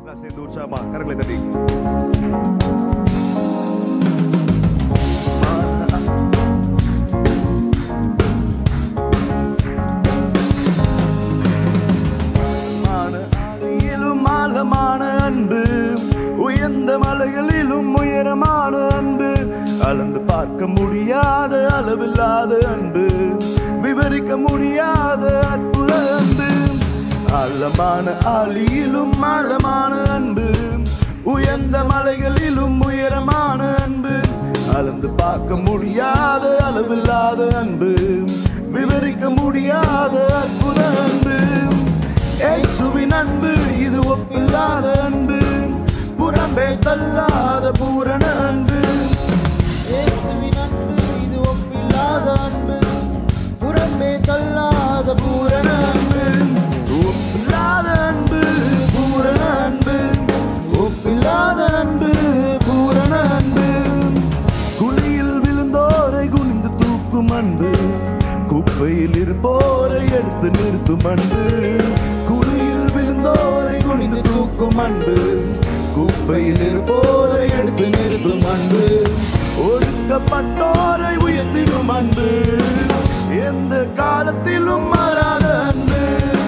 எல்லாம் சேர்ந்து உற்சாகமா கரங்களை தட்டி மான ஆதியிலும் ஆழமான அன்பு உயர்ந்த மலைகளிலும் உயரமான அன்பு அளந்து பார்க்க முடியாத அளவில்லாத அன்பு விவரிக்க முடியாத அற்புத அன்பு ஆழமான ஆழியிலும் ஆழமான அன்பு உயர்ந்த மலைகளிலும் உயரமான அன்பு அளந்து பார்க்க முடியாத அளவில்லாத அன்பு விவரிக்க முடியாத அற்புத அன்பு இயேசுவின் அன்பு இது ஒப்பில்லாத அன்பு புறம்பே தள்ளாத பூரண அன்பு இயேசுவின் அன்பு இது ஒப்பில்லாத அன்பு புறம்பே தள்ளாத பூரண அன்பு ஒப்பில்லாத அன்பு பூரண அன்பு ஒப்பில்லாத அன்பு பூரண அன்பு குழியில் விழுந்தோரை குனிந்து தூக்கும் அன்பு குப்பையில் இருப்போரை எடுத்து நிறுத்தும் அன்பு குழியில் விழுந்தோரை குனிந்து தூக்கும் அன்பு குப்பையில் இருப்போரை எடுத்து நிறுத்தும் அன்பு ஒடுக்கப்பட்டோரை உயர்த்திடும் அன்பு எந்த காலத்திலும் மாறாத அன்பு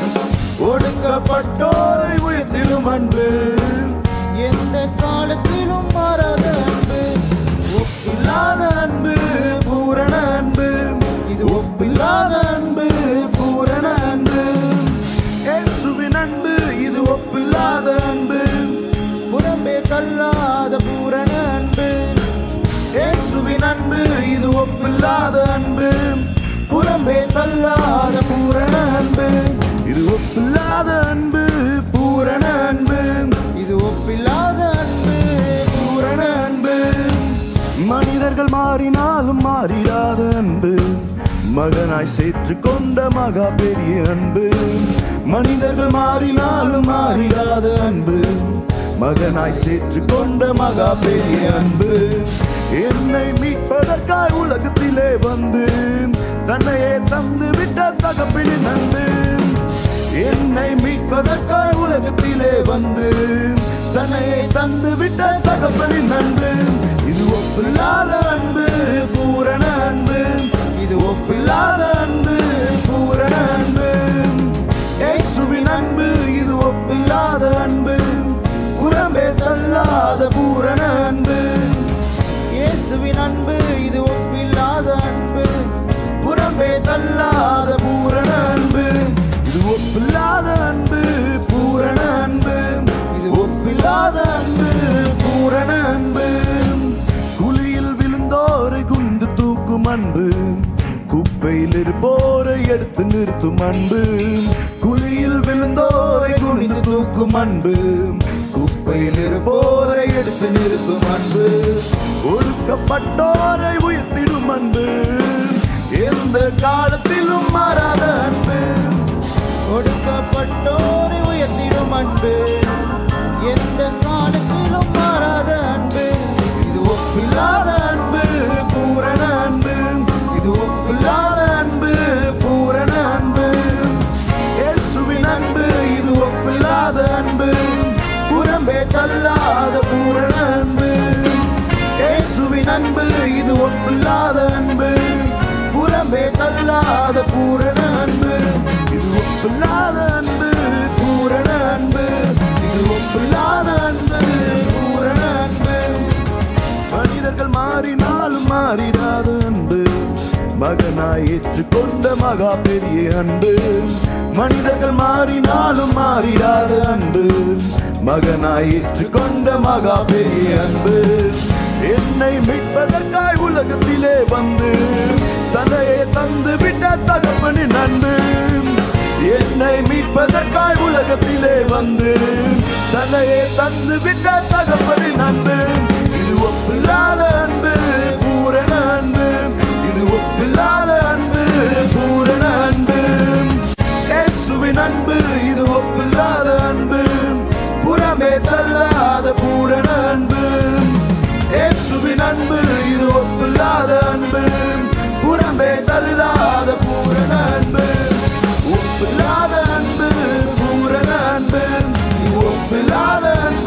ஒடுக்கப்பட்டோரை உயர்த்திடும் அன்பு எந்த காலத்திலும் மாறாத அன்பு ஒப்பில்லாத அன்பு பூரண அன்பு இது ஒப்பில்லாத அன்பு பூரண அன்பு இயேசுவின் அன்பு இது ஒப்பில்லாத அன்பு புறம்பே தள்ளாத பூரண அன்பு இயேசுவின் அன்பு இது ஒப்பில்லாத அன்பு புறம்பே தள்ளாத பூரண அன்பு இது ஒப்பில்லாத அன்பு பூரண அன்பு இது ஒப்பில்லாத அன்பு பூரண அன்பு மனிதர்கள் மாறினாலும் மாறிடாத அன்பு மகனாய் சேற்று கொண்ட மகா பெரிய அன்பு மனிதர்கள் மாறினாலும் மாறிடாத அன்பு மகனாய் சேற்று கொண்ட மகா பெரிய அன்பு என்னை மீட்பதற்காய் உலகத்திலே வந்து தன்னையே தந்து விட்ட தகப்பினின் அன்பு என்னை மீட்பதற்காய் உலகத்திலே வந்து தன்னையே தந்து விட்ட தகப்பனின் அன்பு இது ஒப்பில்லாத அன்பு பூரண அன்பு இது ஒப்பில்லாத அன்பு பூரண அன்பு இயேசுவின் அன்பு இது ஒப்பில்லாத அன்பு புறம்பே தள்ளாத பூரண அன்பு இயேசுவின் அன்பு இது ஒப்பில்லாத அன்பு புறம்பே தள்ளாத பூரண அன்பு இது ஒப்பில்லாத அன்பு பூரண அன்பு இது ஒப்பில்லாத அன்பு பூரண அன்பு குழியில் விழுந்தோரை குனிந்து தூக்கும் அன்பு குப்பையில் இருப்போரை எடுத்து நிறுத்தும் அன்பு குழியில் விழுந்தோரை குனிந்து தூக்கும் அன்பு குப்பையில் இருப்போரை எடுத்து நிறுத்தும் அன்பு ஒடுக்கப்பட்டோரை உயர்த்திடும் அன்பு எந்த காலத்திலும் மாறாத அன்பு ஒடுக்கப்பட்டோரை உயர்த்திடும் அன்பு எந்த காலத்திலும் மாறாத அன்பு இது ஒப்பில்லாத அன்பு பூரண அன்பு இது ஒப்பில்லாத அன்பு பூரண அன்பு இயேசுவின் அன்பு இது ஒப்பில்லாத அன்பு புறம்பே தள்ளாத பூரண அன்பு இயேசுவின் அன்பு இது ஒப்பில்லாத அன்பு புறம்பே தள்ளாத பூரண அன்பு இது ஒப்பில்லாத அன்பு பூரண அன்பு இது ஒப்பில்லாத அன்பு பூரண அன்பு மனிதர்கள் மாறினாலும் மாறிடாத அன்பு மகனாய் ஏற்றுக்கொண்ட மகா பெரிய அன்பு மனிதர்கள் மாறினாலும் மாறிடாத அன்பு மகனாய் ஏற்றுக்கொண்ட மகா பெரிய அன்பு என்னை மீட்பதற்காய் உலகத்திலே வந்து தன்னையே தந்து விட்ட தகப்பனின் அன்பு என்னை மீட்பதற்காய் உலகத்திலே வந்து தன்னையே தந்து விட்ட தகப்பனின் அன்பு இது ஒப்பில்லாத அன்பு பூரண அன்பு இது ஒப்பில்லாத அன்பு பூரண அன்பு இயேசுவின் அன்பு இது ஒப்பில்லாத அன்பு புறமே தள்ளாத பூரண அன்பு இயேசுவின் அன்பு இது ஒப்பில்லாத அன்பு புறமே தள்ளாத பூரண அன்பு ஒப்பில்லாத அன்பு பூரண அன்பு இது ஒப்பில்லாத அன்பு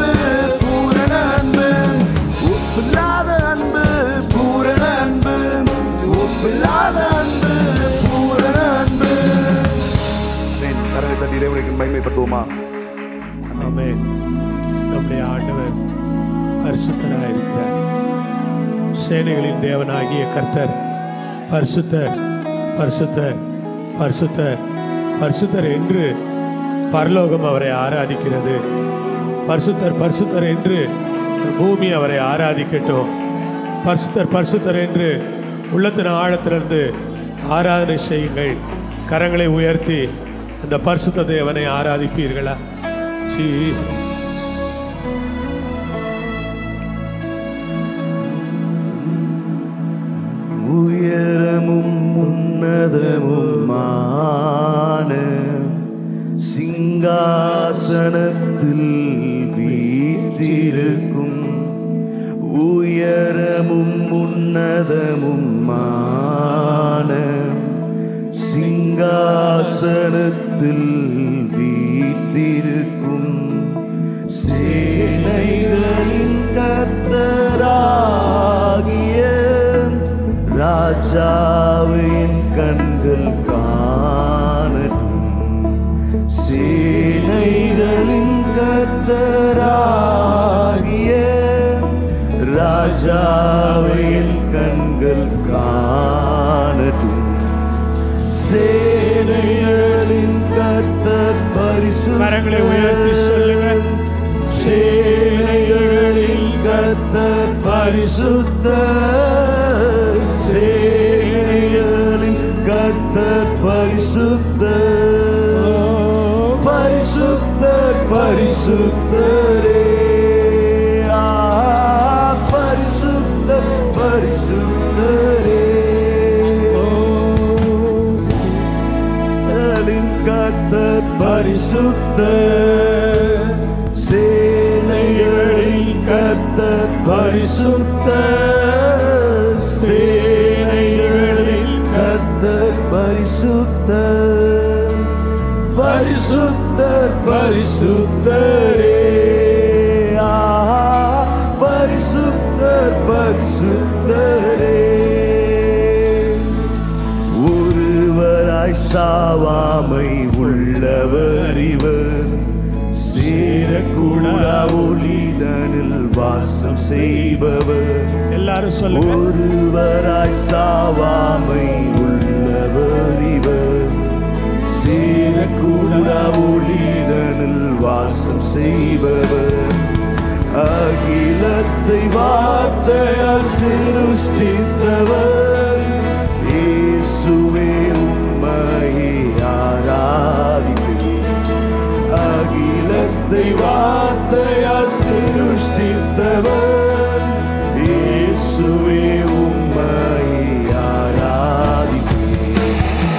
தட்டி இறைவனுக்கு மகிமைப்படுத்துவோமா ஆமென் நம்முடைய ஆண்டவர் பரிசுத்தராக இருக்கிறார் சேனைகளின் தேவனாகிய கர்த்தர் பரிசுத்தர் பரிசுத்தர் பரிசுத்தர் பரிசுத்தர் என்று பரலோகம் அவரை ஆராதிக்கிறது பரிசுத்தர் பரிசுத்தர் என்று இந்த பூமி அவரை ஆராதிக்கட்டும் பரிசுத்தர் பரிசுத்தர் என்று உள்ளத்தின் ஆழத்திலிருந்து ஆராதனை செய்யுங்கள் கரங்களை உயர்த்தி அந்த பரிசுத்த தேவனை ஆராதிப்பீர்களா ஜீசஸ் உயரமும் உன்னதமுமான சிங்காசனத்தில் வீற்றிருக்கும் உயரமும் உன்னதமுமான சிங்காசனத்தில் வீற்றிருக்கும் சேனைகளின் கர்த்தராகிய ராஜாவின் கண்கள் காணட்டும் சேனைகளின் கர்த்தராகிய ராஜாவின் கண்கள் காணட்டும் சேனைகளின் கர்த்தர் பரிசு கரங்களை உயர்த்தி சொல்லுங்க. சேனைகளின் கர்த்தர் பரிசுத்த சேனைகளின் கர்த்தர் பரிசுத்த பரிசுத்தர் பரிசுத்தரே ஆ, பரிசுத்தர் பரிசுத்தரே சேனைகளின் கர்த்தர் பரிசுத்த சேனைகளின் கர்த்தர் பரிசுத்த சேனைகளின் கர்த்தர் பரிசுத்த பரிசுத்தர் பரிசுத்தரே ஆ, பரிசுத்தர் பரிசுத்தரே ஒருவராய் சாவாமை உள்ளவர் இவர் சேரக்கூடா ஒளிதனில் வாசம் செய்பவர் எல்லாரும் சொல்லுங்க ஒருவராய் சாவாமை உள்ளவர் இவர் சேரக்கூடா ஒளிதனில் வாசம் செய்பவர் அகிலத்தை வார்த்தையால் சிருஷ்டித்தவர் இயேசுவே உம்மையே ஆராதிக்கிறேன் அகிலத்தை வார்த்தையால் சிருஷ்டித்தவர் இயேசுவே உம்மையே ஆராதிக்கிறேன்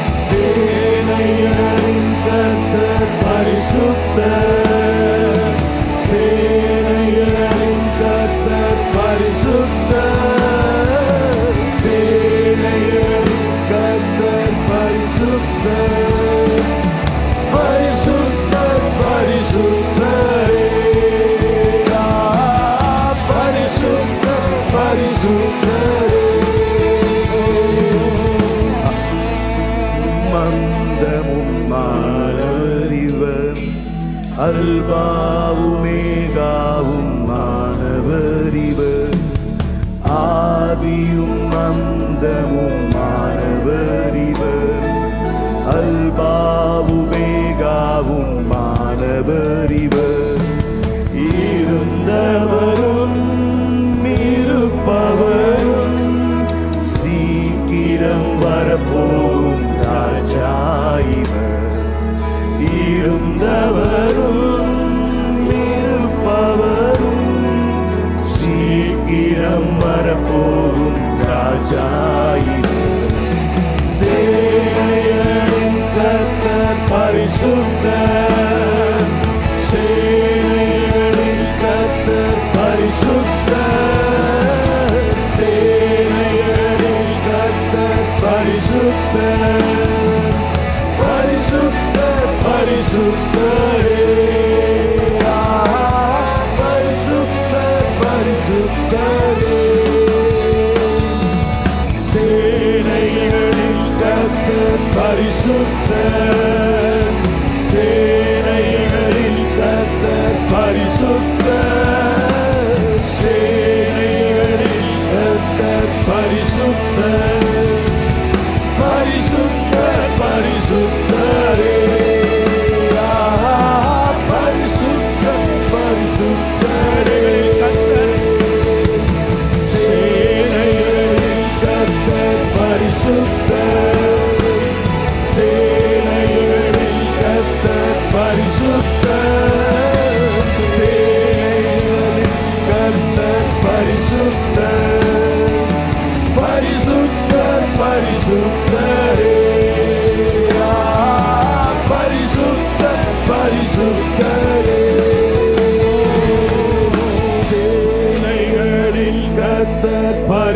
சேனைகளின் கர்த்தர் பரிசுத்தர் சேனைகளின் கர்த்தர் பரிசுத்தர் சேனைகளின் கர்த்தர் பரிசுத்தர் பரிசுத்தர் பரிசுத்தரே ஆ, பரிசுத்தர் பரிசுத்தரே மந்தமும் மாணவரிவர் அல்பாவுமேகாவும் மாணவரிவர் ஆதியும் மந்தமும் மாணவரிவர் அல்பாவுமேகாவும் மாணவரிவர் இருந்தவரும் இருப்பவரும் சீக்கிரம் வரப்போகும் ராஜா இவர் இருந்தவரும் இருப்பவரும் சீக்கிரம் வரப்போகும் ராஜா இவர் சேனைகளின் கர்த்தர் பரிசுத்தர் சேனைகளின் கர்த்தர் பரிசுத்தர் சேனைகளின் கர்த்தர் பரிசுத்தர் பரிசுத்தர் பரிசுத்தரே ஆ, பரிசுத்தர் பரிசுத்தரே சேனைகளின் கர்த்தர் பரிசுத்தர் சே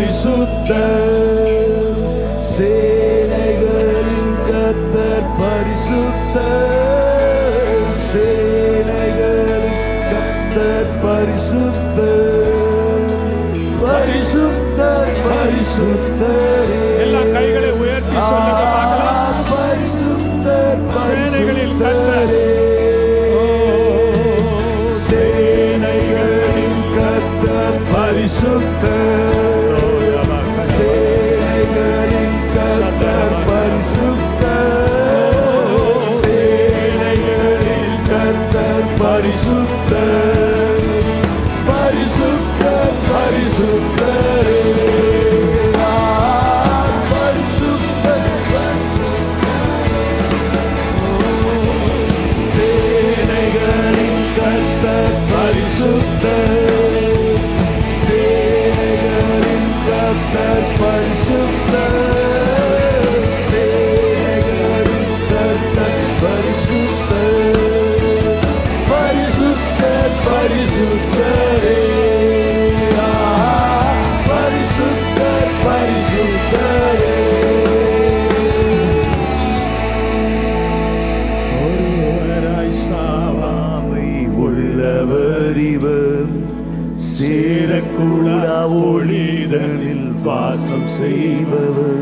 பரிசுத்த சேனைகளின் கத்தர் பரிசுத்த சேனைகளின் கத்தர் பரிசுத்த பரிசுத்தர் பரிசுத்தரே எல்லா கைகளை உயர்த்தி சொல்லுங்க பார்க்கலாம் பரிசுத்தர் சேனைகளின் கர்த்தர். சேனைகளின் கர்த்தர் பரிசுத்தர் சேனைகளின் கர்த்தர் பரிசுத்தர் சேனைகளின் கர்த்தர் பரிசுத்தர் பரிசுத்தர் பரிசுத்தரே ஆ, பரிசுத்தர் சேனைகளின் கர்த்தர் பரிசுத்தர் சேனைகளின் கர்த்தர் பரிசுத்தர் சேனைகளின் கர்த்தர் பரிசுத்தர் பரிசுத்தர் பரிசுத்தரே ஆ, பரிசுத்தர் பரிசுத்தரே ஒருவராய் சாவா ஆமை உள்ளவர் இவர் சேரக்கூடா ஒளிதனில் வாசம் செய்பவர்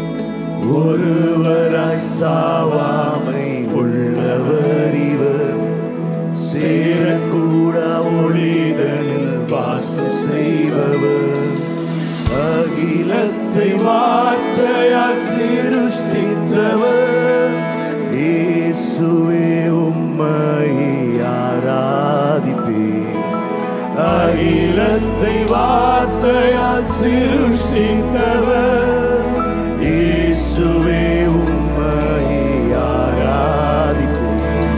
ஒருவராய் சாவாமை உள்ளவர் இவர் சேரக்கூடா ஒளிதனில் வாசம் செய்பவர் அகிலத்தை வார்த்தையால் சிருஷ்டித்தவர் இயேசுவே உம்மை ஆராதிப்பேன் அகிலத்தை வார்த்தையால் சிருஷ்டித்தவர் இயேசுவே உம்மை ஆராதிப்பேன்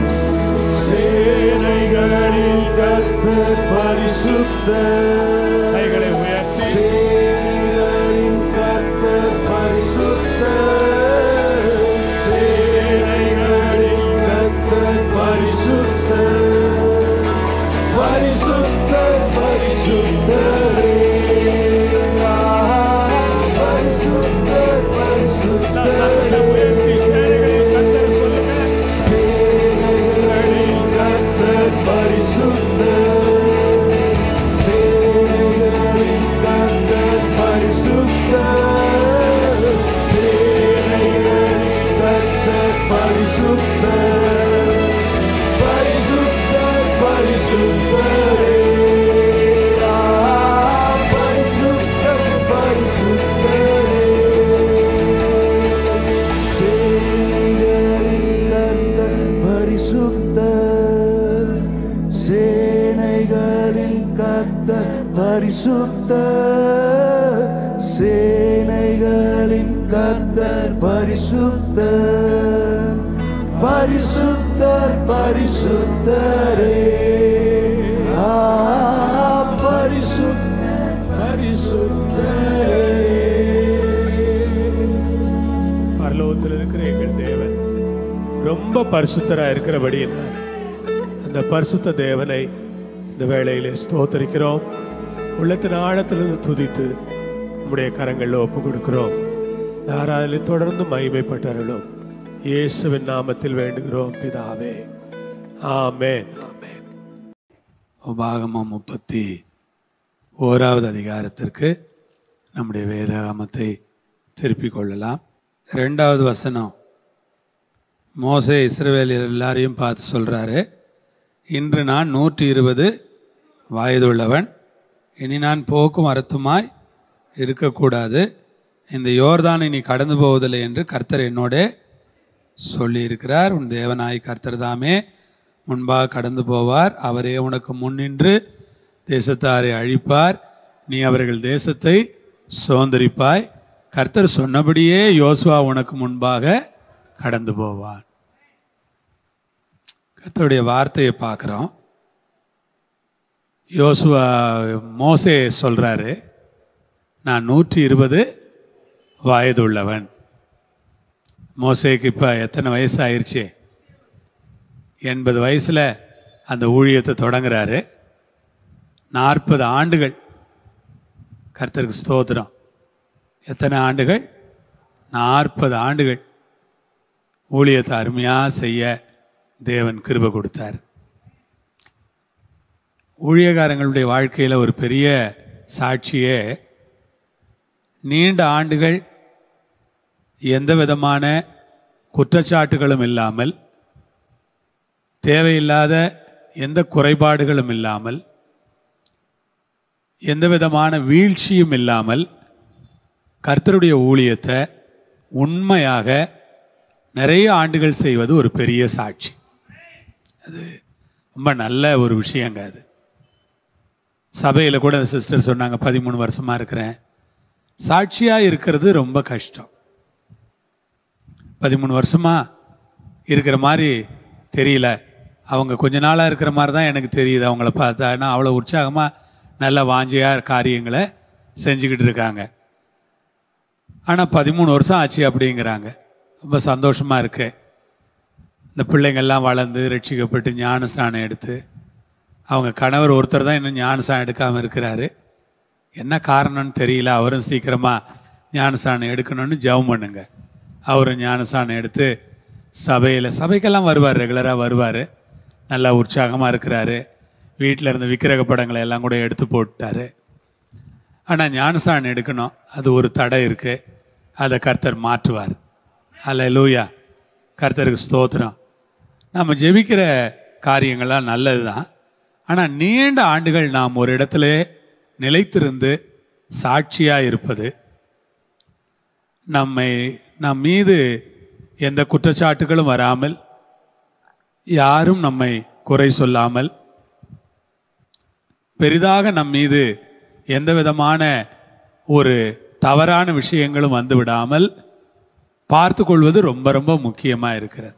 சேனைகளில் கர்த்தர் பரிசுத்தர் கைகளை உயர்த்தி சேனைகளின் கர்த்தர் பரிசுத்தர் சேனைகளின் கர்த்தர் பரிசுத்தர் பரிசுத்தர் பரிசுத்தரே ஆ, பரிசுத்தர் சத்தத்தை பரிசுத்தரே உயர்த்தி சேனைகளின் கர்த்தர் சொல்லுங்க சேனைகளின் கர்த்தர் பரிசுத்தர் சேனைகளின் கர்த்தர் பரிசுத்தர் சேனைகளின் கர்த்தர் பரிசுத்தர் பரிசுத்தர் பரிசுத்தரே ஆ, பரிசுத்தர் பரிசுத்தரே சேனைகளின் கர்த்தர் பரிசுத்தர் சேனைகளின் கர்த்தர் பரிசுத்தர் சேனைகளின் கர்த்தர் பரிசுத்தர் பரிசுத்தர் பரிசுத்தரே ஆ, பரிசுத்தர் பரிசுத்தரே பரலோகத்தில் இருக்கிற எங்கள் தேவன் ரொம்ப பரிசுத்தரா இருக்கிறபடியினால் அந்த பரிசுத்த தேவனை இந்த வேளையிலே ஸ்தோத்தரிக்கிறோம் உள்ளத்தின் ஆழத்திலிருந்து துதித்து உம்முடைய கரங்களில் ஒப்பு கொடுக்கிறோம் இந்த ஆராதனை தொடர்ந்து மகிமைப்பட்டருளும் இயேசுவின் நாமத்தில் வேண்டுகிறோம் பிதாவே ஆமென் ஆமென் உபாகமம் முப்பத்தி ஓராவது அதிகாரத்திற்கு நம்முடைய வேதாகமத்தை திருப்பிக் கொள்ளலாம் ரெண்டாவது வசனம் மோசே இஸ்ரவேலர் எல்லாரையும் பார்த்து சொல்கிறாரு இன்று நான் நூற்றி இருபது வயதுள்ளவன் இனி நான் போக்கும் வரத்துமாய் இருக்கக்கூடாது இந்த யோர்தானை நீ கடந்து போவதில்லை என்று கர்த்தர் என்னோட சொல்லியிருக்கிறார் உன் தேவனாய் கர்த்தர் தாமே முன்பாக கடந்து போவார் அவரே உனக்கு முன்னின்று தேசத்தாரை அழிப்பார் நீ அவர்கள் தேசத்தை சுதந்திரிப்பாய் கர்த்தர் சொன்னபடியே யோசுவா உனக்கு முன்பாக கடந்து போவார் கர்த்தருடைய வார்த்தையை பார்க்குறோம் யோசுவா மோசே சொல்கிறாரு நான் நூற்றி இருபது வயதுள்ளவன் மோசேக்கு இப்போ எத்தனை வயசு ஆயிடுச்சு எண்பது வயசில் அந்த ஊழியத்தை தொடங்குறாரு நாற்பது ஆண்டுகள் கர்த்தருக்கு ஸ்தோத்திரம் எத்தனை ஆண்டுகள் நாற்பது ஆண்டுகள் ஊழியத்தை அருமையாக செய்ய தேவன் கிருபை கொடுத்தார் ஊழியக்காரங்களுடைய வாழ்க்கையில் ஒரு பெரிய சாட்சியே நீண்ட ஆண்டுகள் எந்த விதமான குற்றச்சாட்டுகளும் இல்லாமல் தேவையில்லாத எந்த குறைபாடுகளும் இல்லாமல் எந்த விதமான வீழ்ச்சியும் இல்லாமல் கர்த்தருடைய ஊழியத்தை உண்மையாக நிறைய ஆண்டுகள் செய்வது ஒரு பெரிய சாட்சி அது ரொம்ப நல்ல ஒரு விஷயங்க அது சபையில் கூட அந்த சிஸ்டர் சொன்னாங்க பதிமூணு வருஷமாக இருக்கிறேன் சாட்சியாக இருக்கிறது ரொம்ப கஷ்டம் பதிமூணு வருஷமாக இருக்கிற மாதிரி தெரியல அவங்க கொஞ்ச நாளாக இருக்கிற மாதிரி தான் எனக்கு தெரியுது அவங்கள பார்த்தா ஏன்னா அவ்வளோ உற்சாகமாக நல்ல வாஞ்சியாக காரியங்களை செஞ்சுக்கிட்டு இருக்காங்க ஆனால் பதிமூணு வருஷம் ஆச்சு அப்படிங்கிறாங்க ரொம்ப சந்தோஷமாக இருக்கு இந்த பிள்ளைங்கள்லாம் வளர்ந்து ரட்சிக்கப்பட்டு ஞான ஸ்நானம் எடுத்து அவங்க கணவர் ஒருத்தர் தான் இன்னும் ஞானசானம் எடுக்காமல் இருக்கிறாரு என்ன காரணம்னு தெரியல அவரும் சீக்கிரமாக ஞானசானம் எடுக்கணும்னு ஜெபம் பண்ணுங்க அவரும் ஞானசானம் எடுத்து சபையில் சபைக்கெல்லாம் வருவார் ரெகுலராக வருவார் நல்லா உற்சாகமாக இருக்கிறாரு வீட்டில் இருந்த விக்கிரக படங்களை எல்லாம் கூட எடுத்து போட்டாரு ஆனால் ஞானசானம் எடுக்கணும் அது ஒரு தடை இருக்குது அதை கர்த்தர் மாற்றுவார் அல்ல லூயா கர்த்தருக்கு ஸ்தோத்திரம் நம்ம ஜெபிக்கிற காரியங்கள்லாம் நல்லது தான் ஆனால் நீண்ட ஆண்டுகள் நாம் ஒரு இடத்துல நிலைத்திருந்து சாட்சியாக இருப்பது நம்மை நம் மீது எந்த குற்றச்சாட்டுகளும் வராமல் யாரும் நம்மை குறை சொல்லாமல் பெரிதாக நம் மீது எந்த விதமான ஒரு தவறான விஷயங்களும் வந்து விடாமல் பார்த்து கொள்வது ரொம்ப ரொம்ப முக்கியமாக இருக்கிறது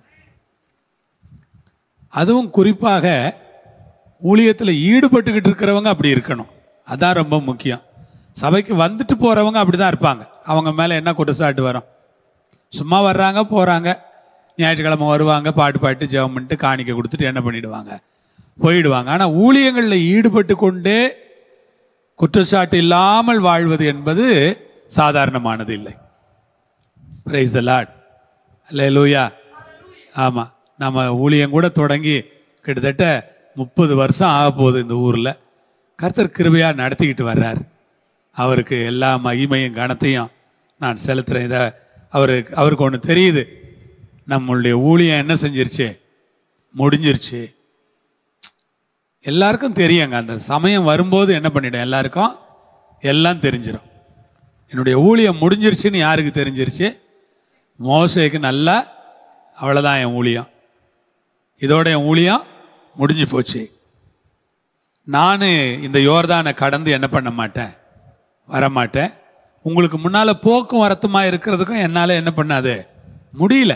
அதுவும் குறிப்பாக ஊழியத்தில் ஈடுபட்டுக்கிட்டு இருக்கிறவங்க அப்படி இருக்கணும் அதான் ரொம்ப முக்கியம் சபைக்கு வந்துட்டு போகிறவங்க அப்படி தான் இருப்பாங்க அவங்க மேலே என்ன குற்றச்சாட்டு வரும் சும்மா வர்றாங்க போகிறாங்க ஞாயிற்றுக்கிழமை வருவாங்க பாட்டு பாட்டு ஜெபம் பண்ணிட்டு காணிக்கை கொடுத்துட்டு என்ன பண்ணிடுவாங்க போயிடுவாங்க ஆனால் ஊழியங்களில் ஈடுபட்டு கொண்டே குற்றச்சாட்டு இல்லாமல் வாழ்வது என்பது சாதாரணமானது இல்லை பிரைஸ் லாட் அல்ல லூயா ஆமாம் நம்ம ஊழியம் கூட தொடங்கி கிட்டத்தட்ட முப்பது வருஷம் ஆக போகுது இந்த ஊரில் கர்த்தர் கிருபையாக நடத்திக்கிட்டு வர்றார் அவருக்கு எல்லா மகிமையும் கனத்தையும் நான் செலுத்துகிறேன் இதை அவருக்கு அவருக்கு ஒன்று தெரியுது நம்மளுடைய ஊழியம் என்ன செஞ்சிருச்சு முடிஞ்சிருச்சு எல்லாருக்கும் தெரியுங்க அந்த சமயம் வரும்போது என்ன பண்ணிடும் எல்லாருக்கும் எல்லாம் தெரிஞ்சிடும் என்னுடைய ஊழியம் முடிஞ்சிருச்சுன்னு யாருக்கு தெரிஞ்சிருச்சு மோசைக்கு நல்லா அவ்வளோதான் என் ஊழியம் இதோட என் ஊழியம் முடிஞ்சு போச்சு நான் இந்த யோர்தானை கடந்து என்ன பண்ண மாட்டேன் வரமாட்டேன் உங்களுக்கு முன்னால் போக்கும் வரத்துமா இருக்கிறதுக்கும் என்னால் என்ன பண்ணாது முடியல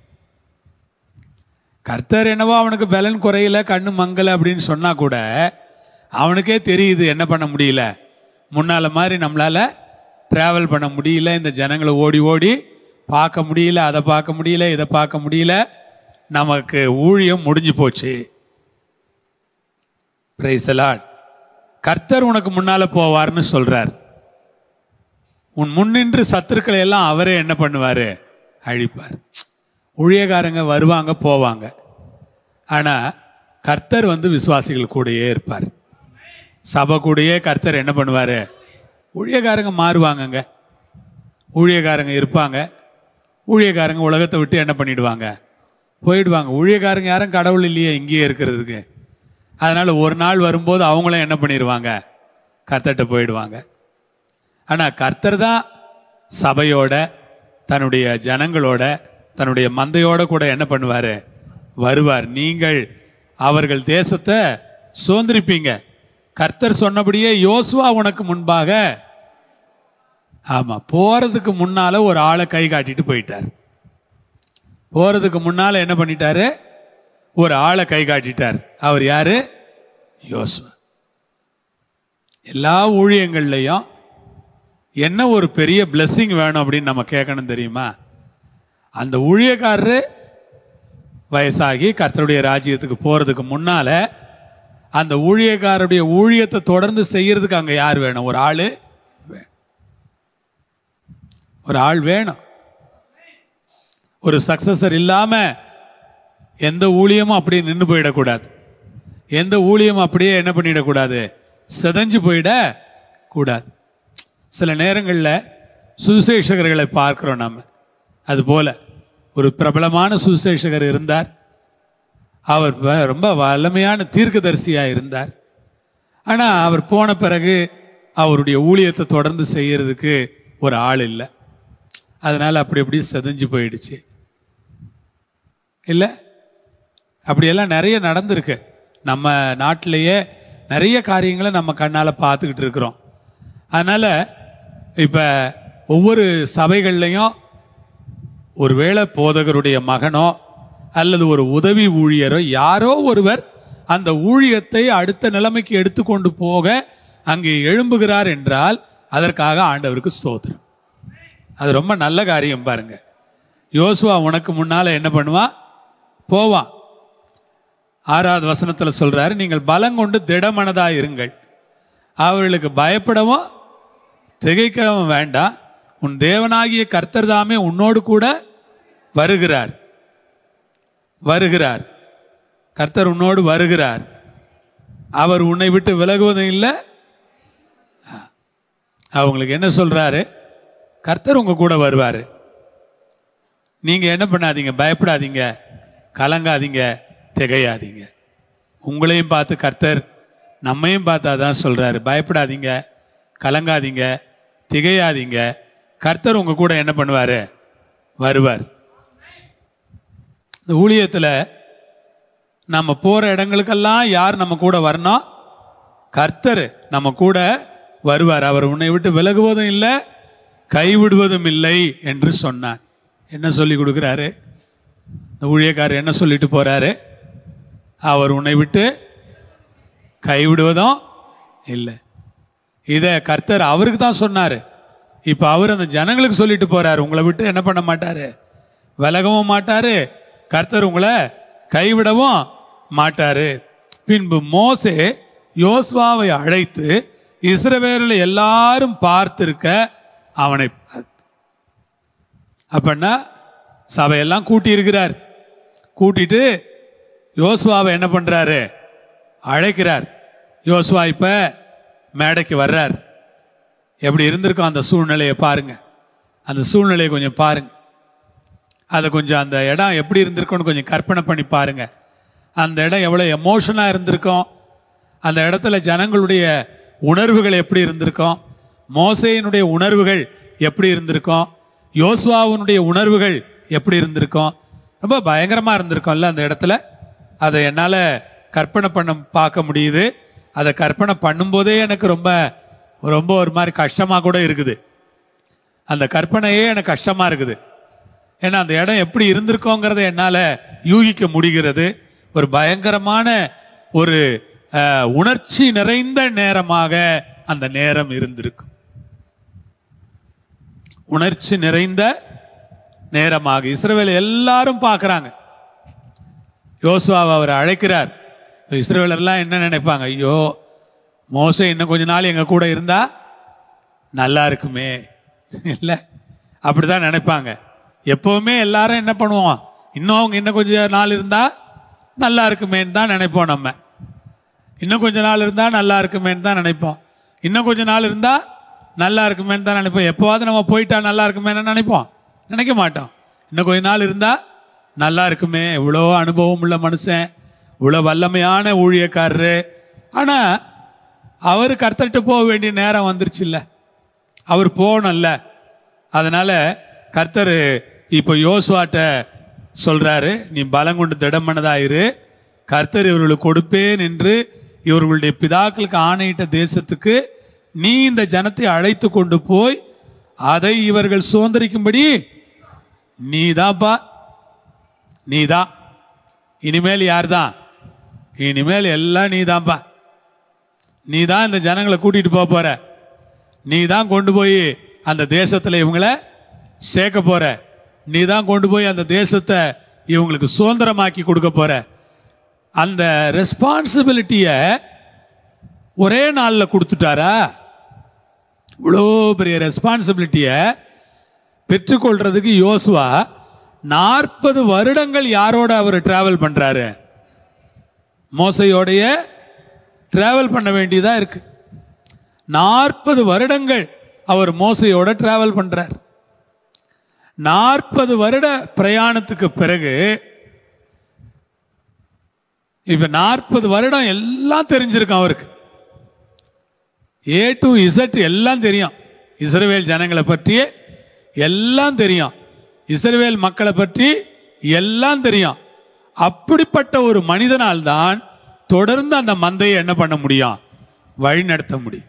கர்த்தர் என்னவோ அவனுக்கு பலன் குறையல கண்ணு மங்கல அப்படின்னு சொன்னா கூட அவனுக்கே தெரியுது என்ன பண்ண முடியல முன்னால மாதிரி நம்மளால டிராவல் பண்ண முடியல இந்த ஜனங்களை ஓடி ஓடி பார்க்க முடியல அதை பார்க்க முடியல இதை பார்க்க முடியல நமக்கு ஊழியம் முடிஞ்சு போச்சு பிரைஸ் கர்த்தர் உனக்கு முன்னால போவார்னு சொல்றார் உன் முன்னின்று சத்துருக்களை எல்லாம் அவரே என்ன பண்ணுவாரு அழிப்பார் ஊழியக்காரங்க வருவாங்க போவாங்க ஆனால் கர்த்தர் வந்து விசுவாசிகள் கூடயே இருப்பார் சபை கூடயே கர்த்தர் என்ன பண்ணுவார் ஊழியக்காரங்க மாறுவாங்கங்க ஊழியக்காரங்க இருப்பாங்க ஊழியக்காரங்க உலகத்தை விட்டு என்ன பண்ணிடுவாங்க போயிடுவாங்க ஊழியக்காரங்க யாரும் கடவுள் இல்லையே இங்கேயே இருக்கிறதுக்கு அதனால் ஒரு நாள் வரும்போது அவங்களும் என்ன பண்ணிடுவாங்க கர்த்தர்கிட்ட போயிடுவாங்க ஆனால் கர்த்தர் தான் சபையோட தன்னுடைய ஜனங்களோட தன்னுடைய மந்தையோட கூட என்ன பண்ணுவார் வருவார் நீங்கள் அவர்கள் தேசத்தை சுதந்திரிப்பீங்க கர்த்தர் சொன்னபடியே யோசுவா உனக்கு முன்பாக ஆமா போறதுக்கு முன்னால ஒரு ஆளை கை காட்டிட்டு போயிட்டார் போறதுக்கு முன்னால என்ன பண்ணிட்டாரு ஒரு ஆளை கை காட்டிட்டார் அவர் யாரு யோசுவா எல்லா ஊழியங்கள்லையும் என்ன ஒரு பெரிய blessing வேணும் அப்படின்னு நம்ம கேட்கணும் தெரியுமா அந்த ஊழியக்காரரு வயசாகி கர்த்தருடைய ராஜ்யத்துக்கு போறதுக்கு முன்னால அந்த ஊழியக்காரருடைய ஊழியத்தை தொடர்ந்து செய்யறதுக்கு அங்க யார் வேணும் ஒரு ஆளு வேணும். ஒரு ஆள் வேணும் ஒரு சக்சஸர் இல்லாம எந்த ஊழியமும் அப்படியே நின்று போயிடக்கூடாது எந்த ஊழியமும் அப்படியே என்ன பண்ணிடக்கூடாது செதஞ்சு போயிட கூடாது சில நேரங்களில் சுவிசேஷகர்களை பார்க்கிறோம் நம்ம அது போல ஒரு பிரபலமான சுவிசேஷகர் இருந்தார் அவர் வ- ரொம்ப வல்லமையான தீர்க்கதரிசியாக இருந்தார் ஆனால் அவர் போன பிறகு அவருடைய ஊழியத்தை தொடர்ந்து செய்யறதுக்கு ஒரு ஆள் இல்லை அதனால் அப்படி அப்படி செதஞ்சு போயிடுச்சு இல்லை அப்படியெல்லாம் நிறைய நடந்திருக்கு நம்ம நாட்டிலேயே நிறைய காரியங்களை நம்ம கண்ணால் பார்த்துக்கிட்டு இருக்கிறோம் அதனால் இப்போ ஒவ்வொரு சபைகள்லையும் ஒருவேளை போதகருடைய மகனோ அல்லது ஒரு உதவி ஊழியரோ யாரோ ஒருவர் அந்த ஊழியத்தை அடுத்த நிலைமைக்கு எடுத்துக்கொண்டு போக அங்கே எழும்புகிறார் என்றால் அதற்காக ஆண்டவருக்கு ஸ்தோத்திரம் அது ரொம்ப நல்ல காரியம் பாருங்க யோசுவா உனக்கு முன்னால என்ன பண்ணுவான் போவான் ஆறாவது வசனத்துல சொல்றாரு நீங்கள் பலங்கொண்டு திடமனதா இருங்கள் அவர்களுக்கு பயப்படவும் திகைக்கவும் வேண்டாம் உன் தேவனாகிய கர்த்தர் தாமே உன்னோடு கூட வருகிறார் வருகிறார் கர்த்தர் உன்னோடு வருகிறார் அவர் உன்னை விட்டு விலகுவதும் இல்லை அவங்களுக்கு என்ன சொல்றாரு கர்த்தர் உங்க கூட வருவார் நீங்க என்ன பண்ணாதீங்க பயப்படாதீங்க கலங்காதீங்க திகையாதீங்க உங்களையும் பார்த்து கர்த்தர் நம்மையும் பார்த்து அதான் சொல்றாரு பயப்படாதீங்க கலங்காதீங்க திகையாதீங்க கர்த்தர் உங்க கூட என்ன பண்ணுவாரு வருவார் இந்த ஊழியத்தில் நம்ம போகிற இடங்களுக்கெல்லாம் யார் நம்ம கூட வரணும் கர்த்தர் நம்ம கூட வருவார் அவர் உன்னை விட்டு விலகுவதும் இல்லை கைவிடுவதும் இல்லை என்று சொன்னார் என்ன சொல்லி கொடுக்குறாரு இந்த ஊழியக்காரர் என்ன சொல்லிட்டு போறாரு அவர் உன்னை விட்டு கைவிடுவதும் இல்லை இதை கர்த்தர் அவருக்கு தான் சொன்னார் இப்போ அவர் அந்த ஜனங்களுக்கு சொல்லிட்டு போறாரு உங்களை விட்டு என்ன பண்ண மாட்டாரு விலகவும் மாட்டாரு கர்த்தர் உங்களை கைவிடவும் மாட்டாரு பின்பு மோசே யோசுவாவை அழைத்து இஸ்ரவேலில் எல்லாரும் பார்த்திருக்க அவனை பார்த்து. அப்படின்னா சபையெல்லாம் கூட்டி இருக்கிறார் கூட்டிட்டு யோசுவாவை என்ன பண்றாரு அழைக்கிறார் யோசுவா இப்ப மேடைக்கு வர்றார் எப்படி இருந்திருக்கும் அந்த சூழ்நிலையை பாருங்க அந்த சூழ்நிலையை கொஞ்சம் பாருங்க அதை கொஞ்சம் அந்த இடம் எப்படி இருந்திருக்கும்னு கொஞ்சம் கற்பனை பண்ணி பாருங்க அந்த இடம் எவ்வளோ எமோஷனாக இருந்திருக்கும் அந்த இடத்துல ஜனங்களுடைய உணர்வுகள் எப்படி இருந்திருக்கும் மோசையினுடைய உணர்வுகள் எப்படி இருந்திருக்கும் யோசுவாவினுடைய உணர்வுகள் எப்படி இருந்திருக்கும் ரொம்ப பயங்கரமாக இருந்திருக்கும்ல அந்த இடத்துல அதை என்னால் கற்பனை பண்ண பார்க்க முடியுது அதை கற்பனை பண்ணும்போதே எனக்கு ரொம்ப ரொம்ப ஒரு மாதிரி கஷ்டமாக கூட இருக்குது அந்த கற்பனையே எனக்கு கஷ்டமாக இருக்குது ஏன்னா அந்த இடம் எப்படி இருந்திருக்கோங்கிறத என்னால் யூகிக்க முடிகிறது ஒரு பயங்கரமான ஒரு அஹ், உணர்ச்சி நிறைந்த நேரமாக அந்த நேரம் இருந்திருக்கும் உணர்ச்சி நிறைந்த நேரமாக இஸ்ரவேல் எல்லாரும் பார்க்கறாங்க யோசுவாவை அவர் அழைக்கிறார் இஸ்ரவேலர்லாம் என்ன நினைப்பாங்க ஐயோ மோசே இன்னும் கொஞ்ச நாள் எங்க கூட இருந்தா நல்லா இருக்குமே இல்லை அப்படிதான் நினைப்பாங்க எப்பவுமே எல்லாரும் என்ன பண்ணுவோம் இன்னும் அவங்க இன்னும் கொஞ்ச நாள் இருந்தா நல்லா இருக்குமேன்னு தான் நினைப்போம் நம்ம இன்னும் கொஞ்ச நாள் இருந்தா நல்லா இருக்குமேன்னு தான் நினைப்போம் இன்னும் கொஞ்ச நாள் இருந்தா நல்லா இருக்குமேன்னு தான் நினைப்போம் எப்போவாவது நம்ம போயிட்டா நல்லா இருக்குமேன்னு நினைப்போம் நினைக்க மாட்டோம் இன்னும் கொஞ்ச நாள் இருந்தா நல்லா இருக்குமே இவ்வளோ அனுபவம் உள்ள மனுஷன் இவ்வளோ வல்லமையான ஊழியக்காரரு ஆனா அவர் கர்த்தர்கிட்ட போக வேண்டிய நேரம் வந்துருச்சுல்ல அவர் போகணும்ல அதனால கர்த்தர் இப்போ யோசுவாட்ட சொல்றாரு நீ பலங்கொண்டு திடமனதாயிரு கர்த்தர் இவர்களுக்கு கொடுப்பேன் என்று இவர்களுடைய பிதாக்களுக்கு ஆணையிட்ட தேசத்துக்கு நீ இந்த ஜனத்தை அழைத்து கொண்டு போய் அதை இவர்கள் சுதந்திரிக்கும்படி நீதான்ப்பா நீதான் இனிமேல் யார்தான் இனிமேல் எல்லாம் நீதான்ப்பா நீ தான் இந்த ஜனங்களை கூட்டிட்டு போக போற நீ தான் கொண்டு போய் அந்த தேசத்துல இவங்கள சேர்க்க போற நீ தான் கொண்டு போய் அந்த தேசத்தை இவங்களுக்கு சுதந்திரமாக்கி கொடுக்க போற அந்த ரெஸ்பான்சிபிலிட்டிய ஒரே நாளில் கொடுத்துட்டாரா இவ்வளோ பெரிய ரெஸ்பான்சிபிலிட்டிய பெற்றுக்கொள்றதுக்கு யோசுவா நாற்பது வருடங்கள் யாரோட அவர் டிராவல் பண்றாரு மோசையோடைய டிராவல் பண்ண வேண்டியதா இருக்கு நாற்பது வருடங்கள் அவர் மோசையோட டிராவல் பண்றார் நாற்பது வருட பிரயாணத்துக்கு பிறகு இப்ப நாற்பது வருடம் எல்லாம் தெரிஞ்சிருக்கும் அவருக்கு ஏ டு இசட் எல்லாம் தெரியும் இஸ்ரவேல் ஜனங்களை பற்றி எல்லாம் தெரியும் இஸ்ரவேல் மக்களை பற்றி எல்லாம் தெரியும் அப்படிப்பட்ட ஒரு மனிதனால் தான் தொடர்ந்து அந்த மந்தையை என்ன பண்ண முடியும் வழி நடத்த முடியும்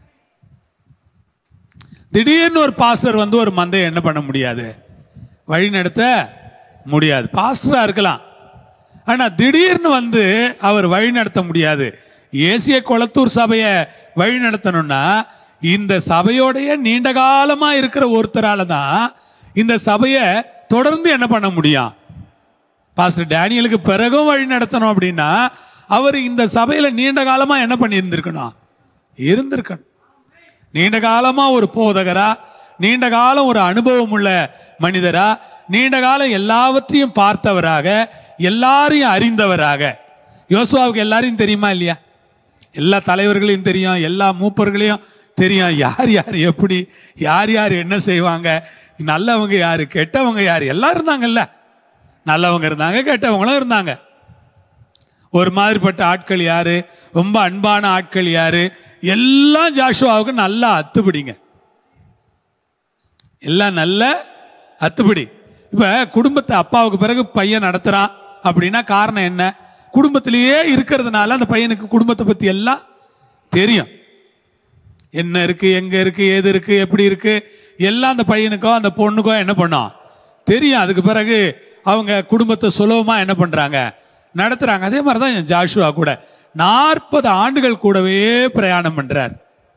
திடீர்னு ஒரு பாஸ்டர் வந்து ஒரு மந்தையை என்ன பண்ண முடியாது வழி நடத்த முடியாது பாஸ்டரா இருக்கலாம் ஆனா திடீர்னு வந்து அவர் வழி நடத்த முடியாது ஏசிய கொளத்தூர் சபையை வழி நடத்தணும்னா இந்த சபையோடைய நீண்ட காலமா இருக்கிற ஒருத்தரால தான் இந்த சபையை தொடர்ந்து என்ன பண்ண முடியும் பாஸ்டர் டேனியலுக்கு பிறகும் வழி நடத்தணும் அப்படின்னா அவர் இந்த சபையில நீண்ட காலமா என்ன பண்ணி இருந்திருக்கணும் இருந்திருக்கணும் நீண்ட காலமா ஒரு போதகரா நீண்ட காலம் ஒரு அனுபவம் உள்ள மனிதரா நீண்ட காலம் எல்லாவற்றையும் பார்த்தவராக எல்லாரையும் அறிந்தவராக யோசுவாவுக்கு எல்லாரையும் தெரியுமா இல்லையா எல்லா தலைவர்களையும் தெரியும் எல்லா மூப்பர்களையும் தெரியும் யார் யார் எப்படி யார் யார் என்ன செய்வாங்க நல்லவங்க யாரு கெட்டவங்க யார் எல்லாம் இருந்தாங்கல்ல நல்லவங்க இருந்தாங்க கெட்டவங்களும் இருந்தாங்க ஒரு மாதிரிப்பட்ட ஆட்கள் யாரு ரொம்ப அன்பான ஆட்கள் யாரு எல்லாம் ஜாஷுவாவுக்கு நல்லா அத்துப்பிடிங்க எல்லாம் நல்ல அத்துப்படி இப்ப குடும்பத்தை அப்பாவுக்கு பிறகு பையன் நடத்துறான் அப்படின்னா காரணம் என்ன குடும்பத்திலேயே இருக்கிறதுனால அந்த பையனுக்கு குடும்பத்தை பத்தி எல்லாம் தெரியும் என்ன இருக்கு எங்க இருக்கு ஏது இருக்கு எப்படி இருக்கு எல்லாம் அந்த பையனுக்கோ அந்த பொண்ணுக்கோ என்ன பண்ணும் தெரியும் அதுக்கு பிறகு அவங்க குடும்பத்தை சுலபமா என்ன பண்றாங்க நடத்துறாங்க அதே மாதிரி தான் ஜாஷுவா கூட நாற்பது ஆண்டுகள் கூடவே பிரயாணம் பண்றார்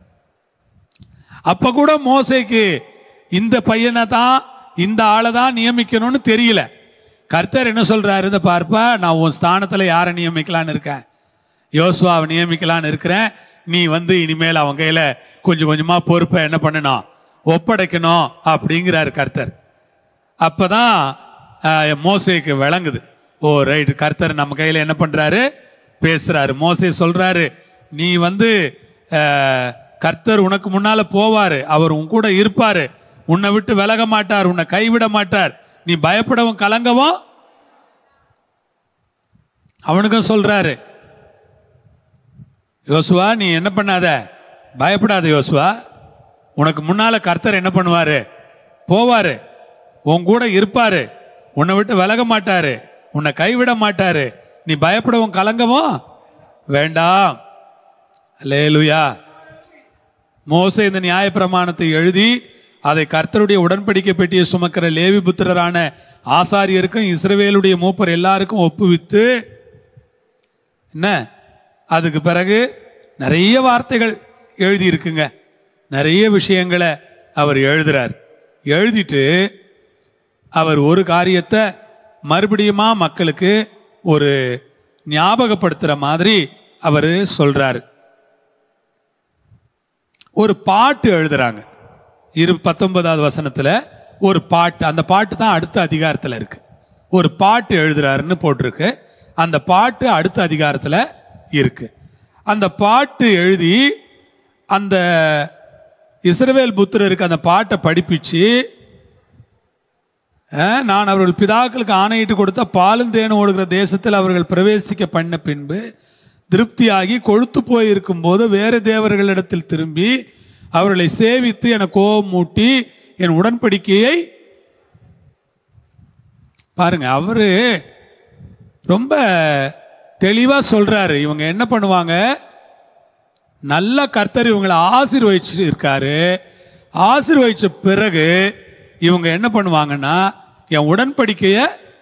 அப்ப கூட மோசைக்கு இந்த பையனை தான் இந்த ஆளை தான் நியமிக்கணும்னு தெரியல கர்த்தர் என்ன சொல்றாரு இந்த பார்ப்பா நான் உன் ஸ்தானத்துல யாரை நியமிக்கலான்னு இருக்கேன் யோசுவாவை நியமிக்கலான்னு இருக்கிறேன் நீ வந்து இனிமேல் அவன் கையில கொஞ்சம் கொஞ்சமா பொறுப்பை என்ன பண்ணணும் ஒப்படைக்கணும் அப்படிங்கிறாரு கர்த்தர் அப்பதான் ஆஹ், மோசேக்கு விளங்குது ஓ ரைட் கர்த்தர் நம்ம கையில என்ன பண்றாரு பேசுறாரு மோசே சொல்றாரு நீ வந்து ஆஹ், கர்த்தர் உனக்கு முன்னால போவாரு அவர் உன் கூட இருப்பாரு உன்னை விட்டு விலக மாட்டார் உன்னை கைவிட மாட்டார் நீ பயப்படவும் கலங்கவும் அவனுக்கும் சொல்றாரு யோசுவா நீ என்ன பண்ணாத பயப்படாத யோசுவா உனக்கு முன்னால கர்த்தர் என்ன பண்ணுவாரு போவாரு உன் கூட இருப்பாரு உன்னை விட்டு விலக மாட்டாரு உன்னை கைவிட மாட்டாரு நீ பயப்படவும் கலங்கவும் வேண்டாம் லேலுயா மோசே இந்த நியாயப்பிரமாணத்தை எழுதி அதை கர்த்தருடைய உடன்படிக்கை பெட்டியை சுமக்கிற லேவி புத்திரரான ஆசாரியருக்கும் இஸ்ரவேலுடைய மூப்பர் எல்லாருக்கும் ஒப்புவித்து என்ன அதுக்கு பிறகு நிறைய வார்த்தைகள் எழுதி இருக்குங்க நிறைய விஷயங்களை அவர் எழுதுறார் எழுதிட்டு அவர் ஒரு காரியத்தை மறுபடியுமா மக்களுக்கு ஒரு ஞாபகப்படுத்துற மாதிரி அவர் சொல்றாரு ஒரு பாட்டு எழுதுறாங்க இரு பத்தொன்பதாவது வசனத்துல ஒரு பாட்டு அந்த பாட்டு தான் அடுத்த அதிகாரத்துல இருக்கு ஒரு பாட்டு எழுதுறாருன்னு போட்டிருக்கு அந்த பாட்டு அடுத்த அதிகாரத்துல இருக்கு அந்த பாட்டு எழுதி அந்த இஸ்ரவேல் புத்திரருக்கு அந்த பாட்டை படிப்பிச்சு அஹ், நான் அவர்கள் பிதாக்களுக்கு ஆணையிட்டு கொடுத்த பாலும் தேனும் ஓடுகிற தேசத்தில் அவர்கள் பிரவேசிக்க பண்ண பின்பு திருப்தியாகி கொழுத்து போயிருக்கும் போது வேறு தேவர்களிடத்தில் திரும்பி அவர்களை சேவித்து என கோபம் மூட்டி என் உடன்படிக்கையை பாருங்க அவரு ரொம்ப தெளிவா சொல்றாரு இவங்க என்ன பண்ணுவாங்க நல்ல கர்த்தர் இவங்களை ஆசீர்வதிச்சு இருக்காரு ஆசீர்வதிச்ச பிறகு இவங்க என்ன பண்ணுவாங்கன்னா என் உடன்படிக்கைய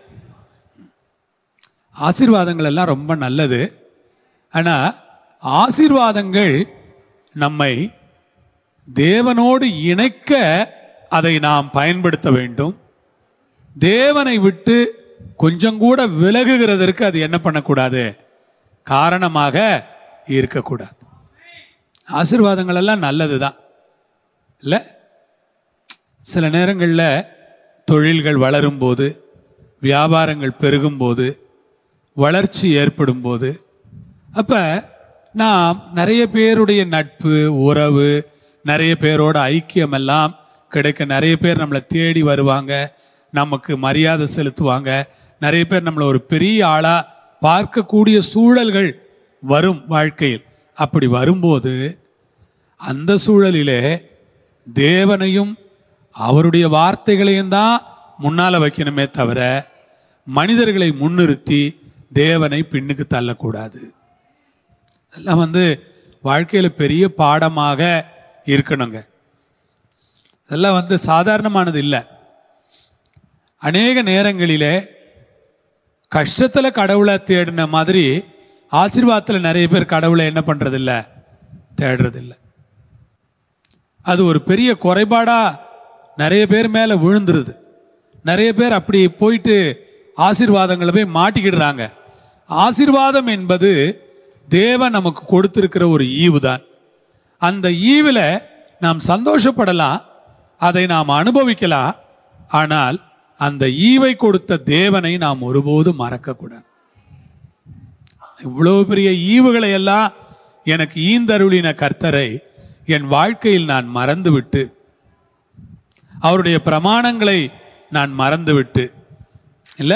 ஆசீர்வாதங்கள் எல்லாம் ரொம்ப நல்லது ஆனா ஆசீர்வாதங்கள் நம்மை தேவனோடு இணைக்க அதை நாம் பயன்படுத்த வேண்டும் தேவனை விட்டு கொஞ்சம் கூட விலகுகிறதற்கு அது என்ன பண்ணக்கூடாது காரணமாக இருக்கக்கூடாது ஆசீர்வாதங்கள் எல்லாம் நல்லது தான் இல்லை சில நேரங்களில் தொழில்கள் வளரும்போது வியாபாரங்கள் பெருகும்போது வளர்ச்சி ஏற்படும் போது அப்போ நாம் நிறைய பேருடைய நட்பு உறவு நிறைய பேரோட ஐக்கியம் எல்லாம் கிடைக்க நிறைய பேர் நம்மளை தேடி வருவாங்க நமக்கு மரியாதை செலுத்துவாங்க நிறைய பேர் நம்மளை ஒரு பெரிய ஆளாக பார்க்கக்கூடிய சூழல்கள் வரும் வாழ்க்கையில் அப்படி வரும்போது அந்த சூழலிலே தேவனையும் அவருடைய வார்த்தைகளையும் தான் முன்னால வைக்கணுமே தவிர மனிதர்களை முன்னிறுத்தி தேவனை பின்னுக்கு தள்ளக்கூடாது அதெல்லாம் வந்து வாழ்க்கையில் பெரிய பாடமாக இருக்கணுங்க அதெல்லாம் வந்து சாதாரணமானது இல்லை அநேக நேரங்களிலே கஷ்டத்தில் கடவுளை தேடின மாதிரி ஆசீர்வாதத்தில் நிறைய பேர் கடவுளை என்ன பண்ணுறதில்ல தேடுறதில்ல அது ஒரு பெரிய குறைபாடா நிறைய பேர் மேலே விழுந்துருது நிறைய பேர் அப்படி போயிட்டு ஆசீர்வாதங்களை போய் மாட்டிக்கிடுறாங்க ஆசீர்வாதம் என்பது தேவன் நமக்கு கொடுத்திருக்கிற ஒரு ஈவு தான் அந்த ஈவில் நாம் சந்தோஷப்படலாம் அதை நாம் அனுபவிக்கலாம் ஆனால் அந்த ஈவை கொடுத்த தேவனை நாம் ஒருபோதும் மறக்கக்கூடாது இவ்வளவு பெரிய ஈவுகளை எல்லாம் எனக்கு ஈந்தருளின கர்த்தரை என் வாழ்க்கையில் நான் மறந்துவிட்டு அவருடைய பிரமாணங்களை நான் மறந்துவிட்டு இல்லை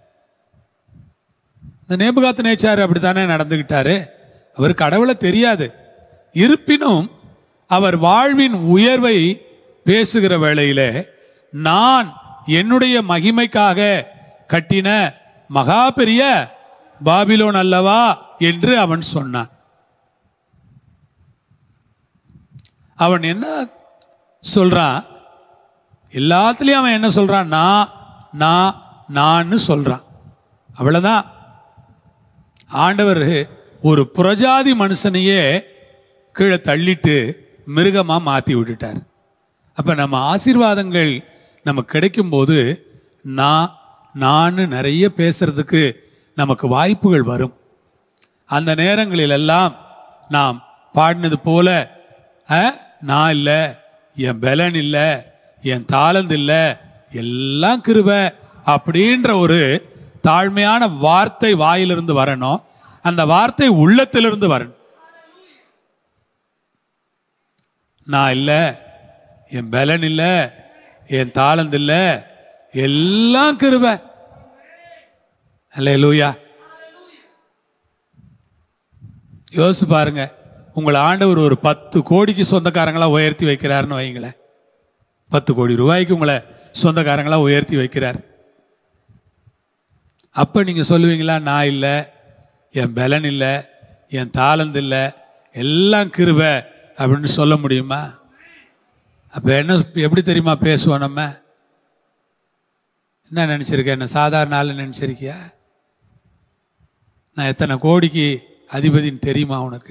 இந்த நேபுகாத்து நேச்சார் அப்படித்தானே நடந்துக்கிட்டாரு அவர் கடவுளை தெரியாது இருப்பினும் அவர் வாழ்வின் உயர்வை பேசுகிற வேளையிலே நான் என்னுடைய மகிமைக்காக கட்டின மகா பெரிய பாபிலோன் அல்லவா என்று அவன் சொன்னான் அவன் என்ன சொல்றான் எல்லாத்துலேயும் அவன் என்ன சொல்றான் நான் நான் நான்னு சொல்றான் அவ்வளவுதான் ஆண்டவர் ஒரு புறஜாதி மனுஷனையே கீழே தள்ளிட்டு மிருகமா மாத்தி விட்டுட்டார் அப்ப நம்ம ஆசீர்வாதங்கள் நமக்கு கிடைக்கும்போது நான் நான் நிறைய பேசுறதுக்கு நமக்கு வாய்ப்புகள் வரும் அந்த நேரங்களில் எல்லாம் நாம் பாடினது போல "அஹ், நான் இல்லை என் பலன் இல்லை என் தாளந்து இல்லை எல்லாம் கிருப அப்படின்ற ஒரு தாழ்மையான வார்த்தை வாயிலிருந்து வரணும் அந்த வார்த்தை உள்ளத்திலிருந்து வரணும் நான் இல்லை என் பலன் இல்லை என் தாளந்து இல்லை எல்லாம் கிருப அல்ல லூயா யோசிச்சு பாருங்க உங்களை ஆண்டவர் ஒரு பத்து கோடிக்கு சொந்தக்காரங்களா உயர்த்தி வைக்கிறாருன்னு வைங்களேன் பத்து கோடி ரூபாய்க்கு உங்களை சொந்தக்காரங்களா உயர்த்தி வைக்கிறார் அப்போ நீங்கள் சொல்லுவீங்களா நான் இல்லை என் பலன் இல்லை என் தாளந்து இல்லை எல்லாம் கிருப அப்படின்னு சொல்ல முடியுமா அப்போ என்ன எப்படி தெரியுமா பேசுவோம் நம்ம என்ன நினச்சிருக்க என்ன சாதாரண ஆள் நினச்சிருக்கியா நான் எத்தனை கோடிக்கு அதிபதின்னு தெரியுமா உனக்கு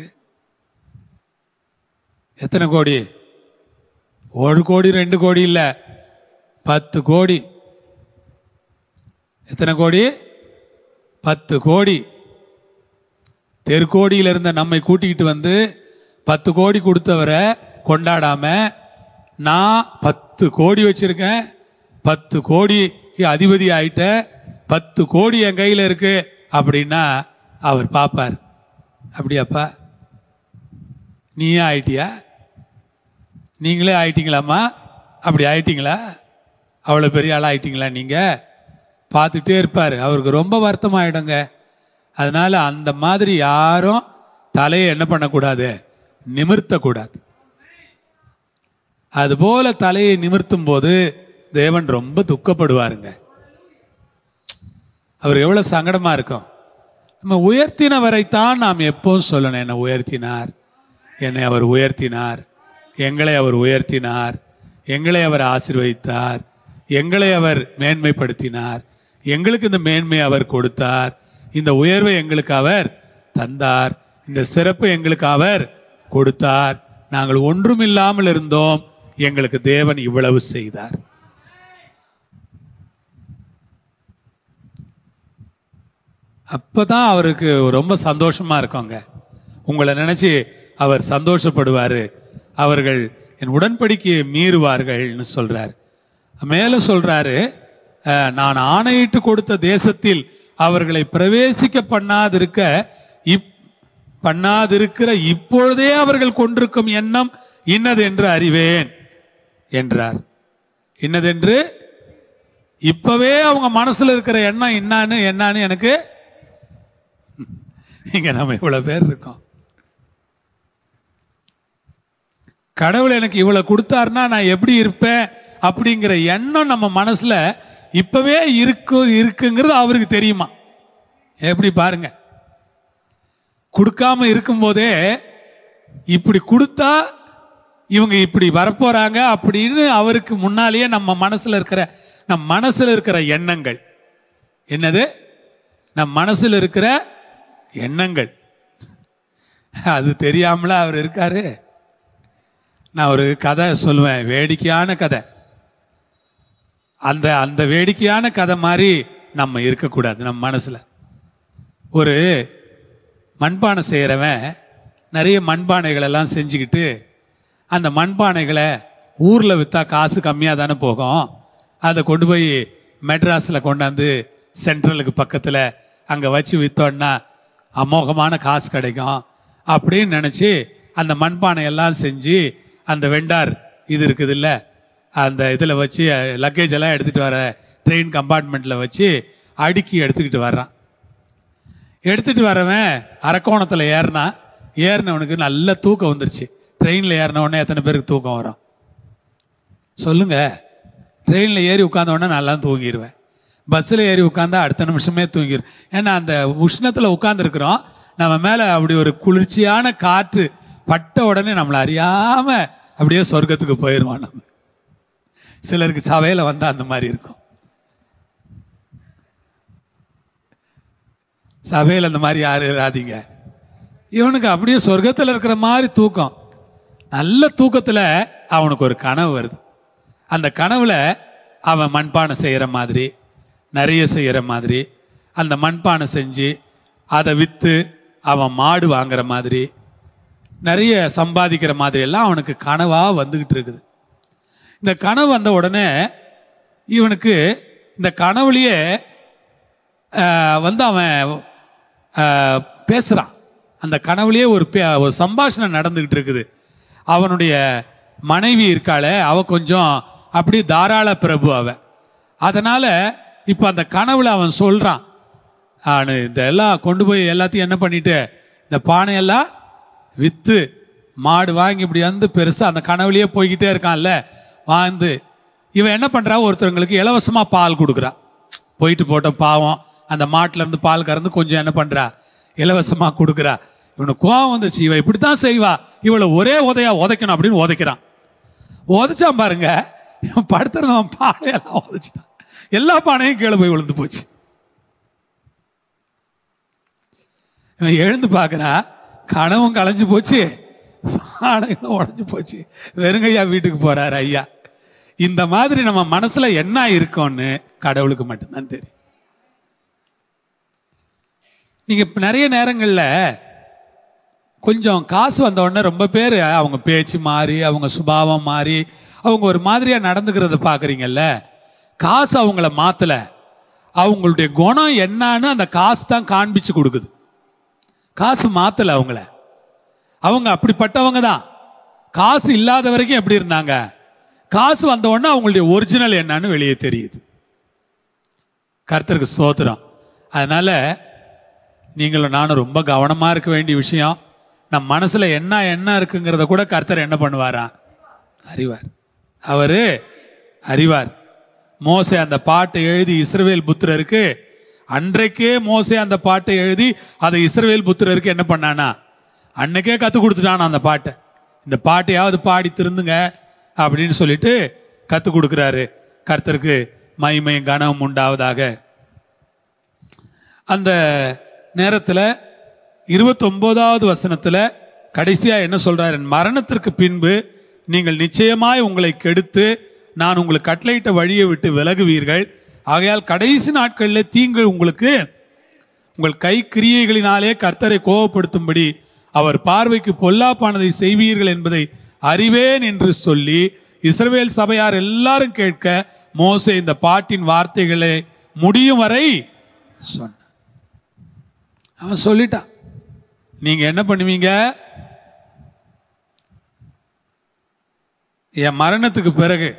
எத்தனை கோடி ஒரு கோடி ரெண்டு கோடி இல்லை பத்து கோடி எத்தனை கோடி பத்து கோடி தெருக்கோடியில் இருந்த நம்மை கூட்டிக்கிட்டு வந்து பத்து கோடி கொடுத்தவரை கொண்டாடாம நான் பத்து கோடி வச்சிருக்கேன் பத்து கோடிக்கு அதிபதி ஆயிட்டேன் பத்து கோடி என் கையில் இருக்கு அப்படின்னா அவர் பார்ப்பார் அப்படியாப்பா நீயே ஆயிட்டியா நீங்களே ஆயிட்டீங்களாம்மா அப்படி ஆயிட்டீங்களா அவ்வளோ பெரிய ஆளாக ஆயிட்டீங்களா நீங்கள் பார்த்துட்டே இருப்பார் அவருக்கு ரொம்ப வருத்தமாயிடுங்க அதனால அந்த மாதிரி யாரும் தலையை என்ன பண்ணக்கூடாது நிமிர்த்தக்கூடாது அதுபோல தலையை நிமிர்த்தும் போது தேவன் ரொம்ப துக்கப்படுவாருங்க அவர் எவ்வளவு சங்கடமா இருக்கும் நம்ம உயர்த்தினவரைத்தான் நாம் எப்பவும் சொல்லணும் என்னை உயர்த்தினார் என்னை அவர் உயர்த்தினார் எங்களை அவர் உயர்த்தினார் எங்களை அவர் ஆசீர்வதித்தார் எங்களை அவர் மேன்மைப்படுத்தினார் எங்களுக்கு இந்த மேன்மை அவர் கொடுத்தார் இந்த உயர்வை எங்களுக்கு அவர் தந்தார் இந்த சிறப்பை எங்களுக்கு அவர் கொடுத்தார் நாங்கள் ஒன்றுமில்லாமல் இருந்தோம் எங்களுக்கு தேவன் இவ்வளவு செய்தார் அப்பதான் அவருக்கு ரொம்ப சந்தோஷமா இருக்குங்க உங்களை நினைச்சு அவர் சந்தோஷப்படுவார் அவர்கள் என் உடன்படிக்கையை மீறுவார்கள்னு சொல்றாரு மேல சொல்றாரு அஹ், நான் ஆணையிட்டு கொடுத்த தேசத்தில் அவர்களை பிரவேசிக்க பண்ணாதிருக்க இப் பண்ணாதிருக்கிற இப்பொழுதே அவர்கள் கொண்டிருக்கும் எண்ணம் இன்னது என்று அறிவேன் என்றார் இன்னதென்று இப்பவே அவங்க மனசுல இருக்கிற எண்ணம் என்னான்னு என்னான்னு எனக்கு இங்க நம்ம இவ்வளவு பேர் இருக்கோம் கடவுள் எனக்கு இவ்வளவு கொடுத்தாருன்னா நான் எப்படி இருப்பேன் அப்படிங்கிற எண்ணம் நம்ம மனசுல இப்பவே இருக்கு இருக்குங்கிறது அவருக்கு தெரியுமா எப்படி பாருங்க கொடுக்காம இருக்கும்போதே இப்படி கொடுத்தா இவங்க இப்படி வரப்போறாங்க அப்படின்னு அவருக்கு முன்னாலேயே நம்ம மனசுல இருக்கிற நம் மனசுல இருக்கிற எண்ணங்கள் என்னது நம் மனசுல இருக்கிற எண்ணங்கள் அது தெரியாமல அவர் இருக்காரு நான் ஒரு கதை சொல்லுவேன் வேடிக்கையான கதை அந்த அந்த வேடிக்கையான கதை மாதிரி நம்ம இருக்கக்கூடாது நம்ம மனசுல ஒரு மண்பானை செய்கிறவன் நிறைய மண்பானைகள் எல்லாம் செஞ்சுக்கிட்டு அந்த மண்பானைகளை ஊரில் விற்றா காசு கம்மியாக தானே போகும் அதை கொண்டு போய் மெட்ராஸில் கொண்டாந்து சென்ட்ரலுக்கு பக்கத்தில் அங்கே வச்சு விற்றோன்னா அமோகமான காசு கிடைக்கும் அப்படின்னு நினச்சி அந்த மண்பானை எல்லாம் செஞ்சு அந்த வெண்டார் இது இருக்குது இல்லை அந்த இதில் வச்சு லக்கேஜ் எல்லாம் எடுத்துகிட்டு வர ட்ரெயின் கம்பார்ட்மெண்ட்டில் வச்சு அடுக்கி எடுத்துக்கிட்டு வர்றான் எடுத்துட்டு வரவன் அரக்கோணத்தில் ஏறினா ஏறினவனுக்கு நல்ல தூக்கம் வந்துருச்சு ட்ரெயினில் ஏறின உடனே எத்தனை பேருக்கு தூக்கம் வரும் சொல்லுங்க ட்ரெயினில் ஏறி உட்கார்ந்த உடனே நல்லா தூங்கிடுவேன் பஸ்ஸில் ஏறி உட்காந்தா அடுத்த நிமிஷமே தூங்கிடும் ஏன்னா அந்த உஷ்ணத்தில் உட்காந்துருக்குறோம் நம்ம மேலே அப்படி ஒரு குளிர்ச்சியான காற்று பட்ட உடனே நம்மளை அறியாமல் அப்படியே சொர்க்கத்துக்கு போயிடுவோம் நம்ம சிலருக்கு சபையில் வந்தால் அந்த மாதிரி இருக்கும் சபையில் அந்த மாதிரி யாரும் இராதீங்க இவனுக்கு அப்படியே சொர்க்கத்தில் இருக்கிற மாதிரி தூக்கம் நல்ல தூக்கத்தில் அவனுக்கு ஒரு கனவு வருது அந்த கனவுல அவன் மண்பானை செய்கிற மாதிரி நிறைய செய்கிற மாதிரி அந்த மண்பானை செஞ்சு அதை விற்று அவன் மாடு வாங்குற மாதிரி நிறைய சம்பாதிக்கிற மாதிரி எல்லாம் அவனுக்கு கனவாக வந்துக்கிட்டு இருக்குது இந்த கனவு வந்த உடனே இவனுக்கு இந்த கனவுலயே ஆஹ், வந்து அவன் ஆஹ், பேசுறான் அந்த கனவுலயே ஒரு பே- ஒரு சம்பாஷணை நடந்துகிட்டு இருக்குது அவனுடைய மனைவி இருக்காளே அவ கொஞ்சம் அப்படி தாராள பிரபு அவ அதனால இப்போ அந்த கனவுல அவன் சொல்றான் நான் இந்த எல்லாம் கொண்டு போய் எல்லாத்தையும் என்ன பண்ணிட்டு இந்த பானையெல்லாம் வித்து மாடு வாங்கி இப்படி வந்து பெருசா அந்த கனவுலயே போய்கிட்டே இருக்கான்ல வாழ்ந்து இவன் என்ன பண்றா ஒருத்தவங்களுக்கு இலவசமா பால் கொடுக்குறா போயிட்டு போட்டோம் பாவம் அந்த மாட்டுல இருந்து பால் கறந்து கொஞ்சம் என்ன பண்றா இலவசமா கொடுக்குறா இவனுக்கு கோவம் வந்துச்சு இவன் இப்படித்தான் செய்வா இவளை ஒரே உதையா உதைக்கணும் அப்படின்னு உதைக்கிறான் உதைச்சான் பாருங்க இவன் படுத்துறவன் பானையெல்லாம் உதைச்சிட்டான் எல்லா பானையும் கீழே போய் விழுந்து போச்சு இவன் எழுந்து பார்க்கறான் கனவும் களைஞ்சு போச்சு பானையும் உடஞ்சு போச்சு வெறுங்கையா வீட்டுக்கு போறாரு ஐயா இந்த மாதிரி நம்ம மனசுல என்ன இருக்கும்னு கடவுளுக்கு மட்டும்தான் தெரியும் நீங்க இப்ப நிறைய நேரங்கள்ல கொஞ்சம் காசு வந்த உடனே ரொம்ப பேர் அவங்க பேச்சு மாறி அவங்க சுபாவம் மாறி அவங்க ஒரு மாதிரியா நடந்துக்கிறத பாக்குறீங்கல்ல காசு அவங்கள மாத்தல அவங்களுடைய குணம் என்னன்னு அந்த காசு தான் காண்பிச்சு கொடுக்குது காசு மாத்தல அவங்கள அவங்க அப்படிப்பட்டவங்க தான் காசு இல்லாத வரைக்கும் எப்படி இருந்தாங்க காசு வந்த உடனே அவங்களுடைய ஒரிஜினல் என்னன்னு வெளியே தெரியுது கர்த்தருக்கு ஸ்தோத்திரம் அதனால நீங்களும் நானும் ரொம்ப கவனமா இருக்க வேண்டிய விஷயம் நம் மனசுல என்ன என்ன இருக்குங்கிறத கூட கர்த்தர் என்ன பண்ணுவாரா அறிவார் அவரு அறிவார் மோசே அந்த பாட்டை எழுதி இஸ்ரவேல் புத்திரருக்கு அன்றைக்கே மோசே அந்த பாட்டை எழுதி அதை இஸ்ரவேல் புத்திரருக்கு என்ன பண்ணானா அன்னைக்கே கத்து கொடுத்துட்டான் அந்த பாட்டை இந்த பாட்டையாவது பாடி திருந்துங்க அப்படின்னு சொல்லிட்டு கத்து கொடுக்குறாரு கர்த்தருக்கு மகிமையும் கனமும் உண்டாவதாக அந்த நேரத்தில் இருபத்தொன்பதாவது வசனத்தில் கடைசியாக என்ன சொல்றார் என் மரணத்திற்கு பின்பு நீங்கள் நிச்சயமாய் உங்களை கெடுத்து நான் உங்களுக்கு கட்டளையிட்ட வழியை விட்டு விலகுவீர்கள் ஆகையால் கடைசி நாட்களில் தீங்கு உங்களுக்கு உங்கள் கை கிரியைகளினாலே கர்த்தரை கோபப்படுத்தும்படி அவர் பார்வைக்கு பொல்லாப்பானதை செய்வீர்கள் என்பதை அறிவேன் என்று சொல்லி இஸ்ரவேல் சபையார் எல்லாரும் கேட்க மோசே இந்த பாட்டின் வார்த்தைகளை முடியும் வரை சொன்ன அவன் சொல்லிட்டான் நீங்க என்ன பண்ணுவீங்க என் மரணத்துக்கு பிறகு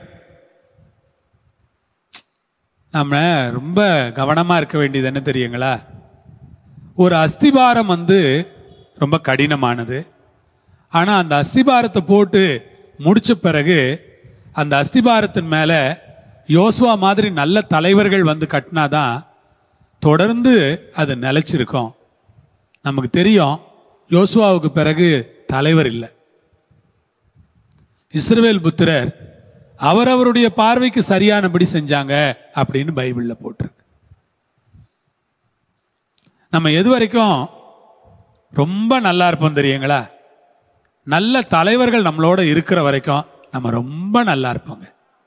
நம்ம ரொம்ப கவனமா இருக்க வேண்டியது என்ன தெரியுங்களா ஒரு அஸ்திபாரம் வந்து ரொம்ப கடினமானது ஆனா அந்த அஸ்திபாரத்தை போட்டு முடிச்ச பிறகு அந்த அஸ்திபாரத்தின் மேல யோசுவா மாதிரி நல்ல தலைவர்கள் வந்து கட்டினாதான் தொடர்ந்து அது நிலைச்சிருக்கும் நமக்கு தெரியும் யோசுவாவுக்கு பிறகு தலைவர் இல்லை இஸ்ரவேல் புத்திரர் அவரவருடைய பார்வைக்கு சரியானபடி செஞ்சாங்க அப்படின்னு பைபிள்ல போட்டிருக்கு நம்ம எது வரைக்கும் ரொம்ப நல்லா இருப்போம் தெரியுங்களா நல்ல தலைவர்கள் நம்மளோட இருக்கிற வரைக்கும் நம்ம ரொம்ப நல்லா இருப்போங்க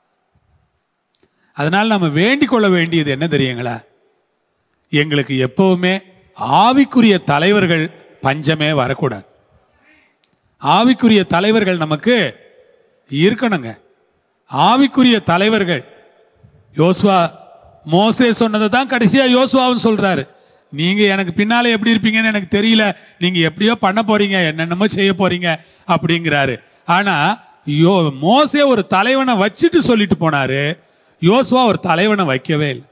அதனால நம்ம வேண்டிக் கொள்ள வேண்டியது என்ன தெரியுங்களா எங்களுக்கு எப்பவுமே ஆவிக்குரிய தலைவர்கள் பஞ்சமே வரக்கூடாது ஆவிக்குரிய தலைவர்கள் நமக்கு இருக்கணுங்க ஆவிக்குரிய தலைவர்கள் யோசுவா மோசே சொன்னதை தான் கடைசியா யோசுவாவும் சொல்றாரு நீங்க எனக்கு பின்னாலே எப்படி இருப்பீங்கன்னு எனக்கு தெரியல நீங்க எப்படியோ பண்ண போறீங்க என்னென்னமோ செய்ய போறீங்க அப்படிங்கிறாரு ஆனா யோ மோசே ஒரு தலைவனை வச்சுட்டு சொல்லிட்டு போனாரு யோசுவா ஒரு தலைவனை வைக்கவே இல்லை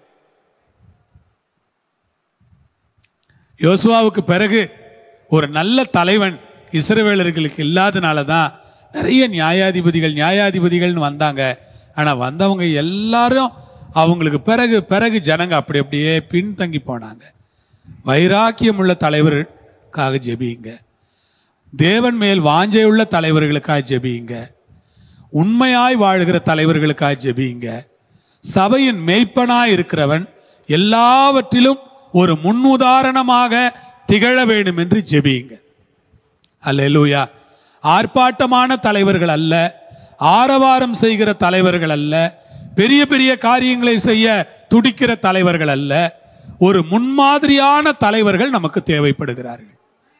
யோசுவாவுக்கு பிறகு ஒரு நல்ல தலைவன் இஸ்ரவேலர்களுக்கு இல்லாதனால தான் நிறைய நியாயாதிபதிகள் நியாயாதிபதிகள்னு வந்தாங்க ஆனா வந்தவங்க எல்லாரும் அவங்களுக்கு பிறகு பிறகு ஜனங்க அப்படி அப்படியே பின்தங்கி போனாங்க வைராக்கியம் உள்ள தலைவருக்காக ஜெபியுங்க தேவன் மேல் வாஞ்சையுள்ள தலைவர்களுக்காக ஜெபியுங்க உண்மையாய் வாழுகிற தலைவர்களுக்காக ஜெபியுங்க சபையின் மெய்ப்பனாய் இருக்கிறவன் எல்லாவற்றிலும் ஒரு முன்னுதாரணமாக திகழ வேண்டும் என்று ஜெபியுங்க அல்லேலூயா ஆர்ப்பாட்டமான தலைவர்கள் அல்ல ஆரவாரம் செய்கிற தலைவர்கள் அல்ல பெரிய பெரிய காரியங்களை செய்ய துடிக்கிற தலைவர்கள் அல்ல ஒரு முன்மாதிரியான தலைவர்கள் நமக்கு தேவைப்படுகிறார்கள்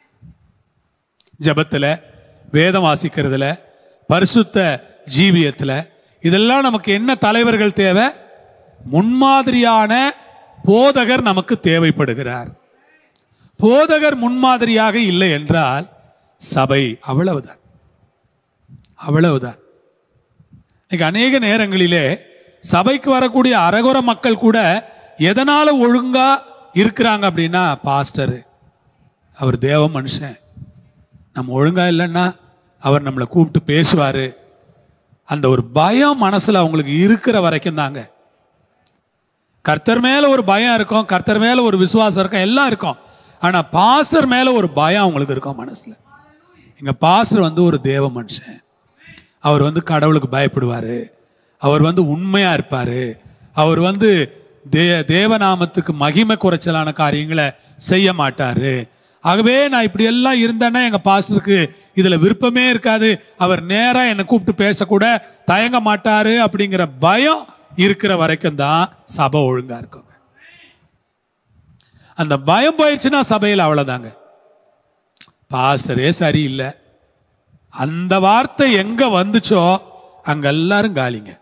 ஜெபத்துல வேதம் வாசிக்கிறதுல பரிசுத்த ஜீவியத்துல இதெல்லாம் நமக்கு என்ன தலைவர்கள் தேவை முன்மாதிரியான போதகர் நமக்கு தேவைப்படுகிறார் போதகர் முன்மாதிரியாக இல்லை என்றால் சபை அவ்வளவுதான் அவ்வளவுதான் இன்னைக்கு அநேக நேரங்களிலே சபைக்கு வரக்கூடிய அரகுர மக்கள் கூட எதனால ஒழுங்கா இருக்கிறாங்க அப்படின்னா பாஸ்டர் அவர் தேவ மனுஷன் நம்ம ஒழுங்கா இல்லைன்னா அவர் நம்மளை கூப்பிட்டு பேசுவாரு அந்த ஒரு பயம் மனசுல அவங்களுக்கு இருக்கிற வரைக்கும் தாங்க கர்த்தர் மேல ஒரு பயம் இருக்கும் கர்த்தர் மேல ஒரு விசுவாசம் இருக்கும் எல்லாம் இருக்கும் ஆனா பாஸ்டர் மேல ஒரு பயம் அவங்களுக்கு இருக்கும் மனசுல எங்க பாஸ்டர் வந்து ஒரு தேவ மனுஷன் அவர் வந்து கடவுளுக்கு பயப்படுவாரு அவர் வந்து உண்மையா இருப்பாரு அவர் வந்து தே தேவநாமத்துக்கு மகிமை குறைச்சலான காரியங்களை செய்ய மாட்டாரு ஆகவே நான் இப்படி எல்லாம் இருந்தேன்னா எங்க பாஸ்டருக்கு இதுல விருப்பமே இருக்காது அவர் நேரா என்னை கூப்பிட்டு பேசக்கூட தயங்க மாட்டாரு அப்படிங்கிற பயம் இருக்கிற வரைக்கும் தான் சபை ஒழுங்கா இருக்குங்க அந்த பயம் போயிடுச்சுன்னா சபையில் அவ்வளவுதாங்க பாஸ்டரே சரியில்லை அந்த வார்த்தை எங்க வந்துச்சோ அங்க எல்லாரும் காலிங்க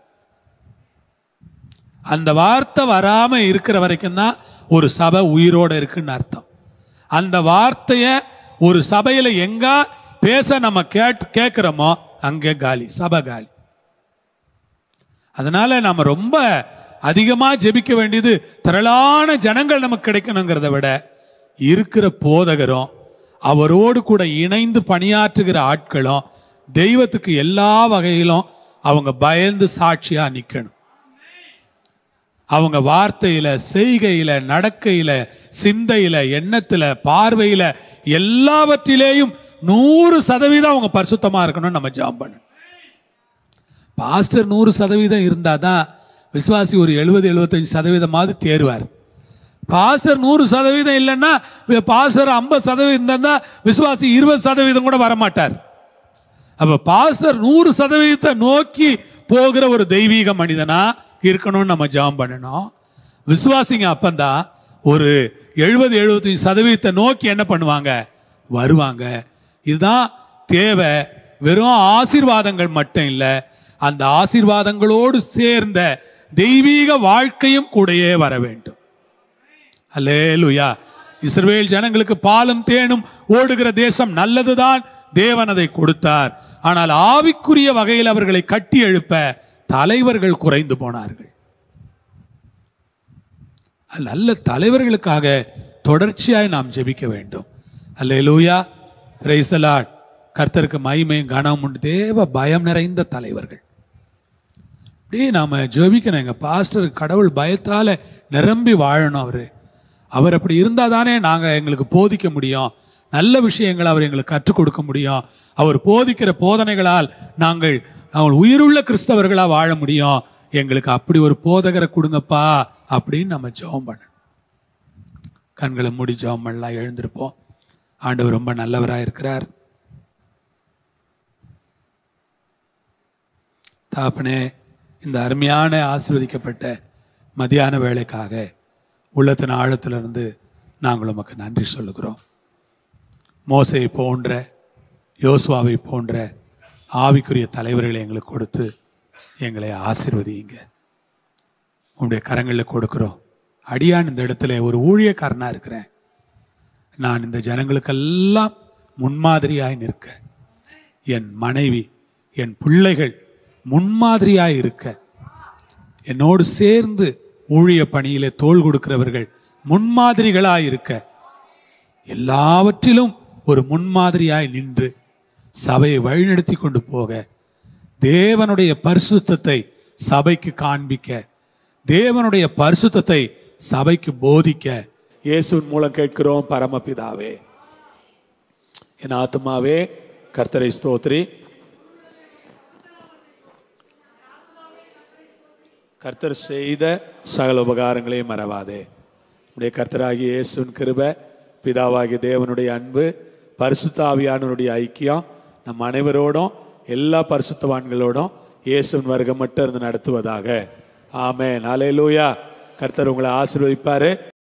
அந்த வார்த்தை வராம இருக்கிற வரைக்கும் தான் ஒரு சபை உயிரோட இருக்குன்னு அர்த்தம் அந்த வார்த்தைய ஒரு சபையில எங்க பேச நம்ம கேட் கேட்கிறோமோ அங்கே காலி சபை காலி அதனால நம்ம ரொம்ப அதிகமா ஜெபிக்க வேண்டியது திரளான ஜனங்கள் நமக்கு கிடைக்கணுங்கிறத விட இருக்கிற போதகரும் அவரோடு கூட இணைந்து பணியாற்றுகிற ஆட்களும் தெய்வத்துக்கு எல்லா வகையிலும் அவங்க பயந்து சாட்சியா நிக்கணும் அவங்க வார்த்தையில செய்கையில நடக்கையில சிந்தையில எண்ணத்துல பார்வையில எல்லாவற்றிலேயும் நூறு சதவீதம் அவங்க பரிசுத்தமா இருக்கணும்னு நம்ம ஜாம் பண்ணணும் பாஸ்டர் நூறு சதவீதம் இருந்தாதான் விசுவாசி ஒரு எழுபது எழுபத்தஞ்சு சதவீதமாவது தேர்வார் பாஸ்டர் நூறு சதவீதம் இல்லைன்னா பாஸ்டர் ஐம்பது சதவீதம் தான் விசுவாசி இருபது சதவீதம் கூட வரமாட்டார் அப்ப பாஸ்டர் நூறு சதவீதத்தை நோக்கி போகிற ஒரு தெய்வீக மனிதனா இருக்கணும்னு நம்ம ஜெபம் பண்ணணும் விசுவாசிங்க அப்பந்தான் ஒரு எழுபது எழுபத்தஞ்சு சதவீதத்தை நோக்கி என்ன பண்ணுவாங்க வருவாங்க இதுதான் தேவை வெறும் ஆசீர்வாதங்கள் மட்டும் இல்ல அந்த ஆசீர்வாதங்களோடு சேர்ந்த தெய்வீக வாழ்க்கையும் கூடயே வர வேண்டும் அல்லேலுயா இஸ்ரவேல் ஜனங்களுக்கு பாலும் தேனும் ஓடுகிற தேசம் நல்லதுதான் தேவன் அதை கொடுத்தார் ஆனால் ஆவிக்குரிய வகையில் அவர்களை கட்டி எழுப்ப தலைவர்கள் குறைந்து போனார்கள் நல்ல தலைவர்களுக்காக தொடர்ச்சியாய் நாம் ஜெபிக்க வேண்டும் அல்லேலூயா பிரைஸ் த லார்ட் கர்த்தருக்கு மகிமையும் கனமும் உண்டு தேவ பயம் நிறைந்த தலைவர்கள் அப்படியே நாம ஜெபிக்கணும் எங்க பாஸ்டர் கடவுள் பயத்தால நிரம்பி வாழணும் அவரு அவர் அப்படி இருந்தா தானே நாங்க எங்களுக்கு போதிக்க முடியும் நல்ல விஷயங்களை அவர் எங்களுக்கு கற்றுக் கொடுக்க முடியும் அவர் போதிக்கிற போதனைகளால் நாங்கள் நாங்கள் உயிருள்ள கிறிஸ்தவர்களா வாழ முடியும் எங்களுக்கு அப்படி ஒரு போதகரை கொடுங்கப்பா அப்படின்னு நம்ம ஜெபம் பண்ணணும் கண்களை மூடி ஜெபம் பண்ணலாம் எழுந்திருப்போம் ஆண்டவர் ரொம்ப நல்லவராக இருக்கிறார் தாப்பனே இந்த அருமையான ஆசீர்வதிக்கப்பட்ட மதியான வேலைக்காக உள்ளத்தின் ஆழத்திலிருந்து நாங்கள் உமக்கு நன்றி சொல்லுகிறோம் மோசை போன்ற யோசுவாவை போன்ற ஆவிக்குரிய தலைவர்களை எங்களுக்கு கொடுத்து எங்களை ஆசீர்வதியுங்க உங்களுடைய கரங்களில் கொடுக்கிறோம் அடியான் இந்த இடத்துல ஒரு ஊழியக்காரனாக இருக்கிறேன் நான் இந்த ஜனங்களுக்கெல்லாம் முன்மாதிரியாய் நிற்க என் மனைவி என் பிள்ளைகள் முன்மாதிரியாய் இருக்க என்னோடு சேர்ந்து ஊழிய பணியிலே தோள் கொடுக்கிறவர்கள் முன்மாதிரிகளாய் இருக்க எல்லாவற்றிலும் ஒரு முன்மாதிரியாய் நின்று சபையை வழிநடத்தி கொண்டு போக தேவனுடைய பரிசுத்தத்தை சபைக்கு காண்பிக்க தேவனுடைய பரிசுத்தத்தை சபைக்கு போதிக்க இயேசுவின் மூலம் கேட்கிறோம் பரமபிதாவே என் ஆத்மாவே கர்த்தரை ஸ்தோத்ரி கர்த்தர் செய்த சகல உபகாரங்களையும் மறவாதே உடைய கர்த்தராகிய இயேசுவின் கிருபை பிதாவாகிய தேவனுடைய அன்பு பரிசுத்தாவியானவருடைய ஐக்கியம் நம் அனைவரோடும் எல்லா பரிசுத்தவான்களோடும் இயேசுவின் வருகை மட்டும் இருந்து நடத்துவதாக ஆமென் ஹalleluya கர்த்தர் உங்களை ஆசீர்வதிப்பாரு